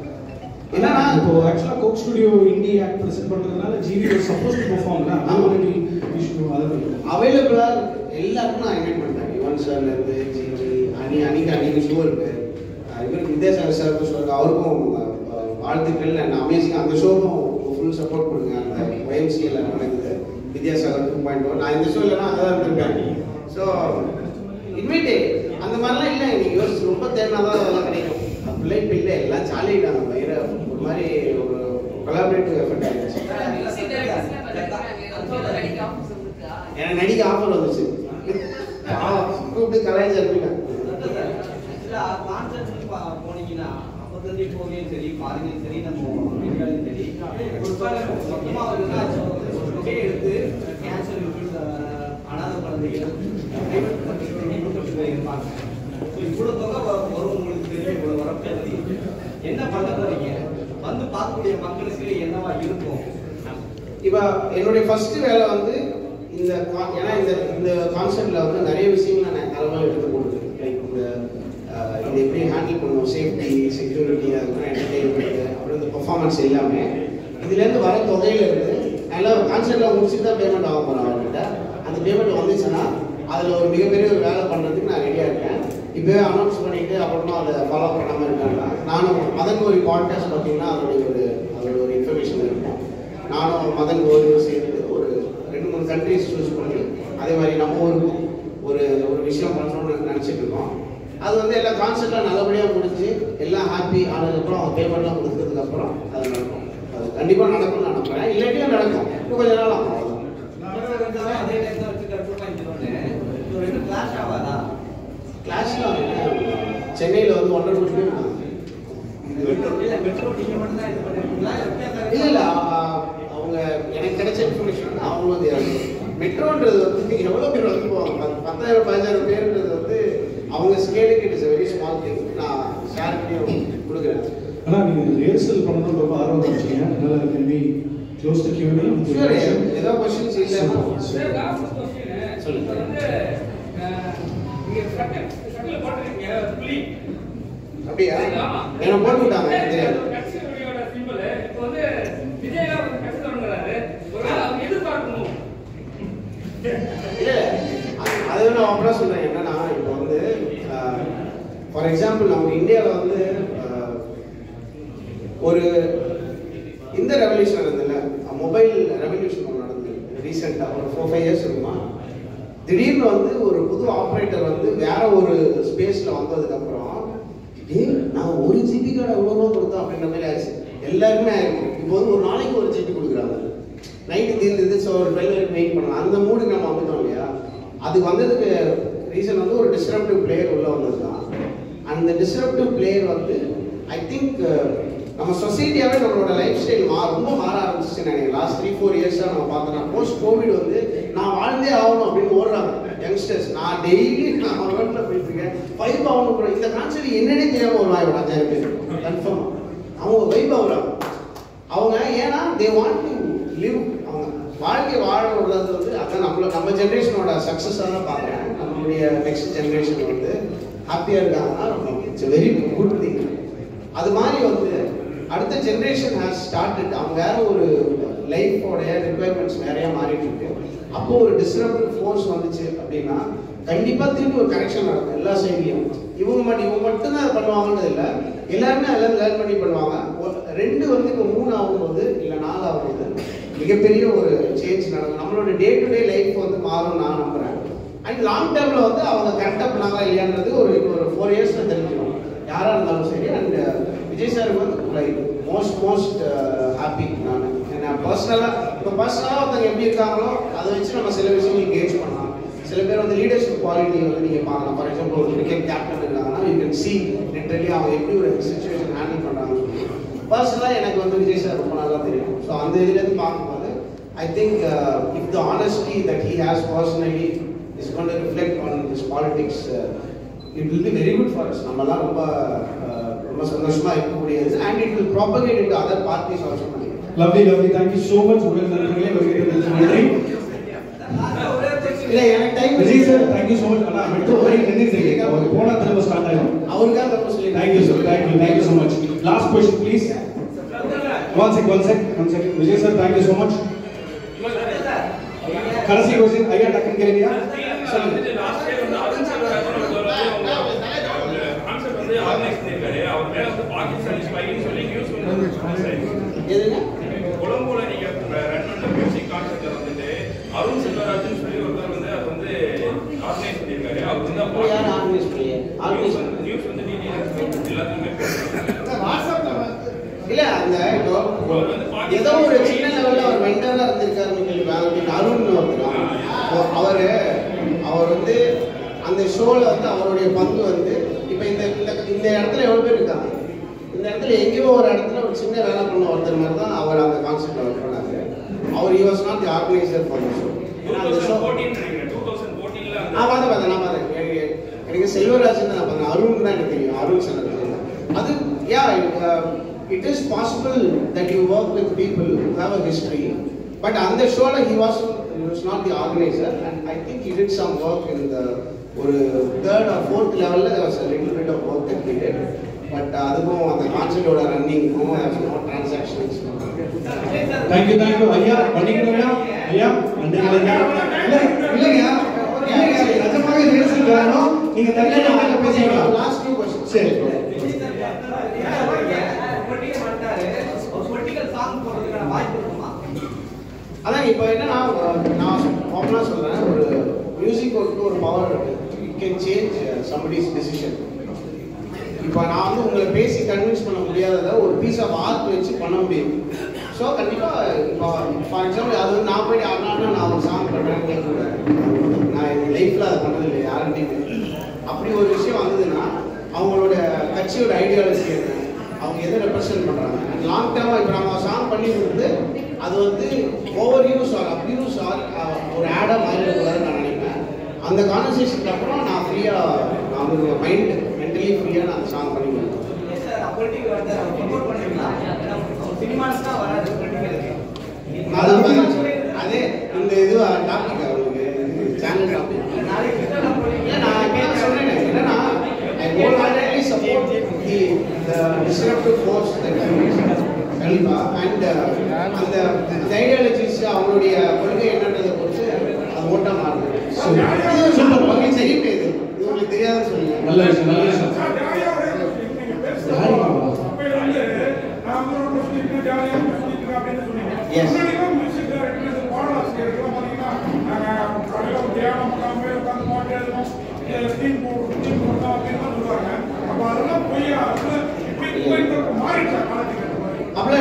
என்னன்னா இப்போ ஆக்சுவலா Coke Studio indie act present பண்றதுனால ஜிவி வாஸ் சப்போஸ் டு பெர்ஃபார்ம்ல ஆல்ரெடி இஷ்யூ அது அவைலபிளா எல்லாருக்கும் நான் இன்வைட் பண்ணிட்டேன் யுவன் சார்ல இருந்து ஜிவி அனி அனிக்கு அன்னைக்கு ஷோ இருக்கு அஹ் இவருக்கு வித்யாசாகர் சாருக்கும் ஷோ இருக்கு அவருக்கும் அஹ், வாழ்த்துக்கள் அண்ட் அமேசிங் அந்த ஷோக்கும் ஃபுல் சப்போர்ட் கொடுங்க அந்த ஒய்எம்சியில் நடக்குது வித்யாசாகர் டூ பாயிண்ட் ஒன் நான் இந்த ஷோ இல்லைனா அங்கே தான் இருந்திருப்பேன் ஸோ இன்வைட்டே அந்த மாதிரிலாம் இல்லை நீங்கள் யோசிச்சு ரொம்ப தேடினாதான் அதெல்லாம் கிடைக்கும் அப்படிலாம் இப்போ இல்லை எல்லாம் ஜாலியிட்டாங்க பயிர ஒரு மாதிரி ஒரு கொலாபரேட்டிவ் எஃபர்ட் ஆகிடுச்சு மியூசிக் டைரக்டர்ஸ்ல பண்ணிருக்காங்க அதோட நடிக்க ஆஃபீஸ் இருக்கா எனக்கு நடிக்க ஆஃபர் வந்துச்சு பாவம், கூப்பிட்டு கலாய்ச்சி அனுப்பிட்டேன் கான்செப்ட் போனீங்கன்னா அப்போதைக்கு போகையும் சரி பாருங்கயும் சரி நம்ம இந்தியாவிலும் சரி ஒரு படம் மொத்தமா ஒரு இதாச்சும் ஒரு தொகையை எடுத்து கேன்சர் அனாதை குழந்தைகள் private hospital கொடுத்துட்டு போயிருப்பாங்க So, இவ்வளவு தொகை வ- வரும் உங்களுக்கு தெரியும் இவ்வளவு வரப்போகுது என்ன பண்ண போறீங்க வந்து பார்க்கக்கூடிய மக்களுக்கு என்னவா இருக்கும் இப்போ என்னுடைய ஃபர்ஸ்ட் வேலை வந்து இந்த கா- ஏன்னா இந்த இந்த கான்செப்ட்ல வந்து நிறைய விஷயங்கள் நான் தலைமையில் எடுத்து போட்டுருக்கேன் லைக் இந்த அஹ், இதை எப்படி ஹேண்டில் பண்ணுவோம் சேஃப்டி செக்யூரிட்டி அதுக்கப்புறம் என்டர்டெயின்மெண்ட் அப்புறம் இந்த பெர்ஃபார்மன்ஸ் எல்லாமே இதுலேருந்து வர தொகையில இருந்து நல்லா ஒரு கான்செப்ட்ல முடிச்சுட்டு தான் பேமெண்ட் ஆக போகிறேன் அவர்கிட்ட அந்த பேமெண்ட் வந்துச்சுன்னா அதில் ஒரு மிகப்பெரிய ஒரு வேலை பண்ணுறதுக்கு நான் ரெடியாக இருக்கேன் இப்போவே அனௌன்ஸ் பண்ணிட்டு அப்புறமா அதை ஃபாலோ பண்ணாமல் இருக்காங்க நானும் மதன் ஒரு பாட்காஸ்ட் பார்த்தீங்கன்னா அதோடைய ஒரு அதோட ஒரு இன்ஃபர்மேஷன் இருக்கும் நானும் மதன் கோவிலும் சேர்ந்து ஒரு ரெண்டு மூணு கண்ட்ரிஸ் சூஸ் பண்ணி அதே மாதிரி நம்ம ஊருக்கும் ஒரு ஒரு விஷயம் பண்ணணும்னு நினச்சிட்டு இருக்கோம் அது வந்து எல்லா கான்செப்ட்லாம் நல்லபடியாக முடிஞ்சு எல்லாம் ஹாப்பி ஆனதுக்கப்புறம் அவங்க பேமெண்ட்லாம் கொடுத்ததுக்கப்புறம் அது நடக்கும் அது கண்டிப்பாக நடக்கும்னு நான் நம்புறேன் இல்லாட்டியும் நடக்கும் இன்னும் கொஞ்ச நாள் ஆகும் அவ்வளவுதான். அதே டைம் தான் வச்சு டூ பாயிண்ட் ஜீரோ ரெண்டு கிளாஷ் ஆகாதா கிளாஸ்லாம் சென்னையில் வந்து ஒன்றரை கோடி பேர் இருக்காங்க மெட்ரோ இல்ல மெட்ரோ நீங்க மட்டும் தான் இது பண்ணிருக்கீங்களா இல்ல இல்ல அ- அவங்க எனக்கு கிடைச்ச இன்ஃபர்மேஷன் அவங்களும் வந்து மெட்ரோன்றது வந்து எவ்வளவு பேர் வந்து போவாங்க பத்து- பத்தாயிரம் பதினஞ்சாயிரம் பேருன்றது வந்து அவங்க ஸ்கேலுக்கு it is very small thing நான் ஷேர்லையும் கொடுக்குறேன் ஆனா நீங்க ரிஹர்சல் பண்ணணும் ரொம்ப ஆர்வம் வச்சீங்க அதனால maybe close to queue Sure, ஏதோ questions இல்லைன்னா சார் லாஸ்ட் கொஸ்டின் சொல்லுங்க. வந்து அஹ், நீங்க சட்டை சட்டையில போட்டிருக்கீங்க புலி அப்படியா ஆமா. என்ன போட்டு விட்டாங்க எனக்கு தெரியாது கட்சி கொடியோட symbol. இப்போ வந்து விஜயகாந்த் வந்து கட்சி தொடங்குறாரு. ஒருவேளை அவங்க எதிர்பார்க்கணும். இல்ல அது- அது நான் அப்படிதான் சொல்றேன் என்னன்னா இப்போ வந்து ஃபார் எக்ஸாம்பிள் நம்ம இந்தியாவில் வந்து அஹ், ஒரு இந்த ரெவல்யூஷன் நடந்ததுல மொபைல் ரெவல்யூஷன் ஒன்று நடந்தது ரீசெண்டாக ஒரு ஃபோர் ஃபைவ் இயர்ஸ் இருக்குமா திடீர்னு வந்து ஒரு புது ஆப்ரேட்டர் வந்து வேற ஒரு ஸ்பேஸ்ல வந்ததுக்கு அப்புறம் டேய் நான் ஒரு ஜிபி கார்டு எவ்வளோ ரூபா கொடுத்தோம் அப்படின்ற மாதிரி ஆயிடுச்சு எல்லாருக்குமே ஆயிருக்கும் இப்போ வந்து ஒரு நாளைக்கு ஒரு சீட்டு கொடுக்குறாங்க நைட்டு தீர்ந்தது ஸோ ஒரு டுவெல் வரைக்கும் வெயிட் பண்ணலாம் அந்த மூடுக்கு நம்ம வந்துட்டோம் இல்லையா அது வந்ததுக்கு ரீசன் வந்து ஒரு டிஸ்ரப்டிவ் பிளேயர் உள்ள வந்தது தான் அந்த டிஸ்ரப்டிவ் பிளேயர் வந்து ஐ திங்க் நம்ம சொசைட்டியாவே நம்மளோட லைஃப் ஸ்டைல் மா ரொம்ப மாற ஆரம்பிச்சிச்சு நினைக்கிறேன் லாஸ்ட் த்ரீ ஃபோர் இயர்ஸாக நம்ம பார்த்தோம்னா போஸ்ட் கோவிட் வந்து நான் வாழ்ந்தே ஆகணும் அப்படின்னு ஓடுறாங்க யங்ஸ்டர்ஸ் நான் டெய்லி நான் ரோட்டில் போயிட்டு இருக்கேன் வைப் ஆகணும் கூட இந்த கான்செப்ட் என்னன்னே தெரியாம ஒரு வாய் அஞ்சாயிரம் பேர் கன்ஃபார்ம் அவங்க வைப் ஆகுறாங்க அவங்க ஏன்னா தே வாண்ட் டு லிவ் அவங்க வாழ்க்கை வாழ விடுறது வந்து அதான் நம்மள நம்ம ஜென்ரேஷனோட சக்ஸஸாக தான் பார்க்குறேன் நம்மளுடைய நெக்ஸ்ட் ஜென்ரேஷன் வந்து ஹாப்பியாக இருக்காங்கன்னா ரொம்ப இட்ஸ் வெரி குட் திங் அது மாதிரி வந்து அடுத்த ஜென்ரேஷன் ஹேஸ் ஸ்டார்டட் அவங்க வேற ஒரு லைஃபோடைய ரிக்குவயர்மெண்ட்ஸ் நிறைய மாறிட்டு இருக்கு அப்போ ஒரு டிஸ்ரப்டிவ் ஃபோர்ஸ் வந்துச்சு அப்படின்னா கண்டிப்பா திருப்பி ஒரு கரெக்ஷன் நடக்கும் எல்லா சைட்லையும் இவங்க மட்டும் இவங்க மட்டும் தான் பண்ணுவாங்கன்றது இல்லை எல்லாருமே எல்லாம் லேர்ன் பண்ணி பண்ணுவாங்க ஒரு- ரெண்டு வந்து இப்போ மூணு ஆகும்போது இல்லை நாலு ஆகும்போது மிகப்பெரிய ஒரு சேஞ்ச் நடக்கும் நம்மளோட டே டு டே லைஃப் வந்து மாறும் நான் நம்புறேன் அண்ட் லாங் டேர்ம்ல வந்து அவங்க கரெக்டாக பண்ணாங்களா இல்லையான்றது ஒரு ஒரு ஃபோர் இயர்ஸ்ல தெரிஞ்சிடும் யாரா இருந்தாலும் சரி அண்ட் விஜய் சாருக்கு வந்து லைக் மோஸ்ட் மோஸ்ட் ஹாப்பி நான் என்ன பர்சனலாக இப்போ பர்சனலாக ஒருத்தவங்க எப்படி இருக்காங்களோ அதை வச்சு நம்ம சில விஷயங்கள் கேஜ் பண்ணலாம் சில பேர் வந்து லீடர்ஷிப் குவாலிட்டி வந்து நீங்கள் பார்க்கலாம் ஃபார் எக்ஸாம்பிள் ஒரு கிரிக்கெட் கேப்டன் இருக்காங்கன்னா யூ கேன் சி லிட்டரலி அவங்க எப்படி ஒரு சுச்சுவேஷன் ஹேண்டில் பண்ணுறாங்கன்னு சொல்லி பர்சனலாக எனக்கு வந்து விஜய் சார் ரொம்ப நல்லா தெரியும் ஸோ அந்த இதுலேருந்து பார்க்கும்போது I think if the honesty that he has personally is going to reflect on his politics uh, it will be very good for us நம்மலாம் ரொம்ப uh, ரொம்ப சந்தோஷமா இருக்கக்கூடியது and it will propagate into other parties also நினைக்கிறேன் lovely lovely thank you so much உங்கள் நண்பர்களே வருகிறது நன்றி இல்ல எனக்கு time Vijay sir thank you so much ஆனால் மெட்ரோ வரைக்கும் நின்றுட்டு அவர் போனால் திரும்ப ஸ்டார்ட் ஆகும் அவருக்காக தப்பு சொல்லி thank you sir thank you thank you so much last question please one check one check one check Vijay sir thank you so much கடைசி கொஸ்டின் ஐயா டக்குன்னு கேளுங்க சொல்லுங்க எதுங்க கொலம்போல நீங்க ரன் பண்ண மியூசிக் கான்செர்ட்ல வந்துட்டு அருண் செல்வராஜன் சொல்லி ஒருத்தர் வந்து அது வந்து ஆர்கனைஸ் பண்ணியிருக்காரு அவர் வந்து இப்போ யார் ஆர்கனைஸ் பண்ணி நியூஸ் வந்து நியூஸ் வந்து டிடி எல்லாத்துக்குமே இல்ல அந்த இப்போ ஏதோ ஒரு சின்ன லெவல்ல அவர் வெண்டரா இருந்திருக்காருன்னு கேள்வி அருண் ஒருத்தர் அவரு அவர் வந்து அந்த ஷோல வந்து அவருடைய பங்கு வந்து இப்போ இந்த இந்த இந்த இடத்துல எவ்வளவு பேர் இருக்காங்க இந்த இடத்துல எங்கேயோ ஒரு இடத்துல ஒரு சின்ன வேலை பண்ண ஒருத்தர் மாதிரி தான் அவர் அந்த கான்செப்ட் ஒர்க் பண்ணாரு அவர் he was not the organizer for the show two ஏன்னா அந்த ஷோ தௌசண்ட் ஃபோர்டீன் நினைக்கிறேன் டூ தௌசண்ட் ஃபோர்டீன்ல நான் பார்த்தேன் பார்த்தேன் நான் பார்த்தேன் எனக்கு எனக்கு செல்வராஜன் நான் பார்த்தேன் அருண் தான் எனக்கு தெரியும் அருண் செல்வராஜன் அது yeah it is possible that you work with people have a history but அந்த ஷோல he was he was not the organizer and I think he did some work in the ஒரு தேர்ட் ஆர் ஃபோர்த் லெவலில் there was a little bit of work that he did but அதுக்கும் அந்த கான்செர்ட்டோட ரன்னிங்க்கும் no transactions thank you thank you ஐயா பண்ணிக்கணுங்க ஐயா நன்றிகள் ஐயா இல்ல இல்லைங்க இல்லைங்க நிஜமாவே ரிஹர்சல் வரணும் நீங்க தனியாக நாளைக்கு பேசிக்கலாம் லாஸ்ட் டூ கொஸ்டின் சரி அதான் இப்போ என்னன்னா நான் ஓப்பனாக சொல்றேன் ஒரு மியூசிக் வந்து ஒரு பவர் இருக்கு it can change somebody's decision இப்போ நான் வந்து உங்களை பேசி கன்வின்ஸ் பண்ண முடியாததை ஒரு பீஸ் ஆஃப் ஆர்ட் வச்சு பண்ண முடியும் ஸோ கண்டிப்பாக இப்போ ஃபார் எக்ஸாம்பிள் அது வந்து நான் போய் ஆடினா நான் ஒரு சாங் பண்ணுறேன்னு கேட்குறேன் நான் என் லைஃப்பில் அதை பண்ணதில்லை யாருமே அப்படி ஒரு விஷயம் வந்ததுன்னா அவங்களோட கட்சியோட ஐடியாலஜி என்ன அவங்க எதை ரெப்ரசென்ட் பண்ணுறாங்க லாங் டேர்மாக இப்போ நம்ம சாங் பண்ணி கொடுத்து அது வந்து over use or abuse or ஒரு ஆடாக மாறிடக்கூடாதுன்னு நான் நினைப்பேன் அந்த கான்வர்சேஷனுக்கு அப்புறம் நான் ஃப்ரீயாக நான் வந்து மைண்ட் மென்டலி ஃப்ரீயாக நான் அந்த சாங் பண்ணி கொடுப்பேன் அதான் பாருங்க. அதே இந்த இது டாபிக் அவங்களுக்கு சேனல் டாபிக் இல்ல நான் என்ன சொன்னேன் என்னன்னா I wholeheartedly support the the disruptive force that is கண்டிப்பா அண்ட் அந்த ஐடியாலஜிஸ் அவங்களுடைய கொள்கை என்னன்றதை பொறுத்து அது ஓட்டா மாறுது இது சூப்பர் பங்கு சரி இது இது உங்களுக்கு தெரியாதுன்னு சொல்லுங்க நல்ல விஷயம் நல்ல விஷயம் யாரு பாப்பா? Yes. அப்படிலாம்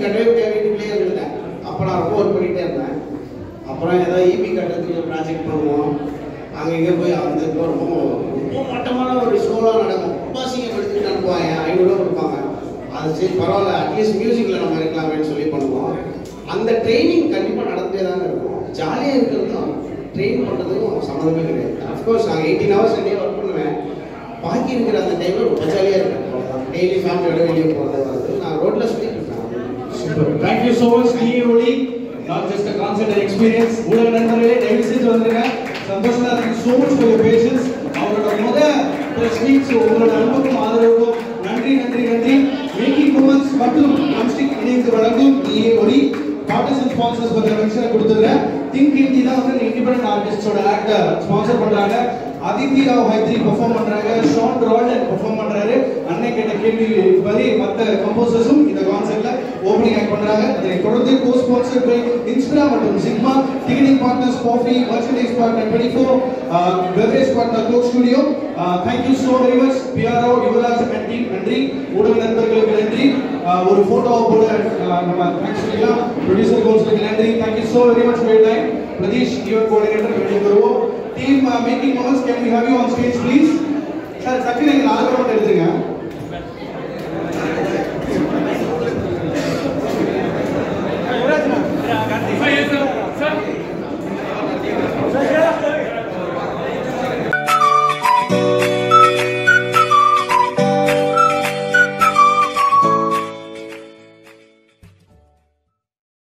கட்டவே முடியாது வீட்டுக்குள்ளேயே இருந்தேன் அப்போ நான் ரொம்ப ஒர்க் பண்ணிகிட்டே இருந்தேன் அப்புறம் ஏதோ ஈபி கட்டுறதுக்கு ப்ராஜெக்ட் பண்ணுவோம் அங்கே இங்கே போய் அந்த ரொம்ப ரொம்ப மட்டமான ஒரு ஷோலாம் நடக்கும் ரொம்ப அசிங்கப்படுத்திட்டு அனுப்புவாங்க ஐநூறுரூவா கொடுப்பாங்க அது சரி பரவாயில்ல அட்லீஸ்ட் மியூசிக்கில் நம்ம இருக்கலாமேன்னு சொல்லி பண்ணுவோம் அந்த ட்ரைனிங் கண்டிப்பாக நடந்துட்டே தாங்க இருக்கும் ஜாலியாக இருக்கிறதும் ட்ரெயின் பண்ணுறதுக்கும் சம்மந்தமே கிடையாது அஃப்கோர்ஸ் நாங்கள் எயிட்டீன் ஹவர்ஸ் டே ஒர்க் பண்ணுவேன் பாக்கி இருக்கிற அந்த டைமில் ரொம்ப ஜாலியாக இருக்கும் டெய்லி ஃபேமிலியோட வெளியே போகிறது வருது நான் ரோட்டில் சுற்றிட்டு இருப்பேன் Super. Thank you so much, நீ ஒளி not just a concert and experience. ஊடக நண்பர்களே தயவு செஞ்சு வந்துருங்க Santhosh sir thank you so much for your patience. அவரோட முத press meet, so உங்களோட அன்புக்கும் ஆதரவுக்கும் நன்றி நன்றி நன்றி மேக்கிங் மூமெண்ட்ஸ் மற்றும் அம்ஸ்டிக் இணைந்து வழங்கும் நீ ஒளி பார்ட்டிஸ் அண்ட் ஸ்பான்சர்ஸ் பத்திர மென்ஷனை கொடுத்துருக்கேன் திங்க் ஹிந்தி தான் வந்து இண்டிபெண்டன்ட் ஆர்டிஸ்டோட ஆக்டை ஸ்பான்சர் பண்றாங்க அதித்தி ராவ் ஹைத்ரி பெர்ஃபார்ம் பண்றாங்க ஷான் ரால்டன் பெர்ஃபார்ம் பண்றாரு அன்னை கேட்ட கேள்வி படி மற்ற கம்போசர்ஸும் இந்த கான்செர்ட்ல ஓப்பனிங் ஆக்ட் பண்றாங்க அதை தொடர்ந்து கோ ஸ்பான்சர் பை இன்ஸ்பிரா மற்றும் Sigma ticketing partners coffee merchandise partner twenty four beverage partner Coke Studio thank you so very much PRO Yuvaraj and team நன்றி ஊடக நண்பர்களுக்கு நன்றி Uh, ஒரு போட்டோ போட uh, நம்ம தேங்க்ஸ் சொல்லிக்கலாம் ப்ரொடியூசர் கவுன்சிலுக்கு நன்றி thank you so very much for time Pradeesh event coordinator வெளியே வருவோம் team making moments can we have you on stage please sir டக்குனு எங்க நாலு பேர் மட்டும் எடுத்துங்க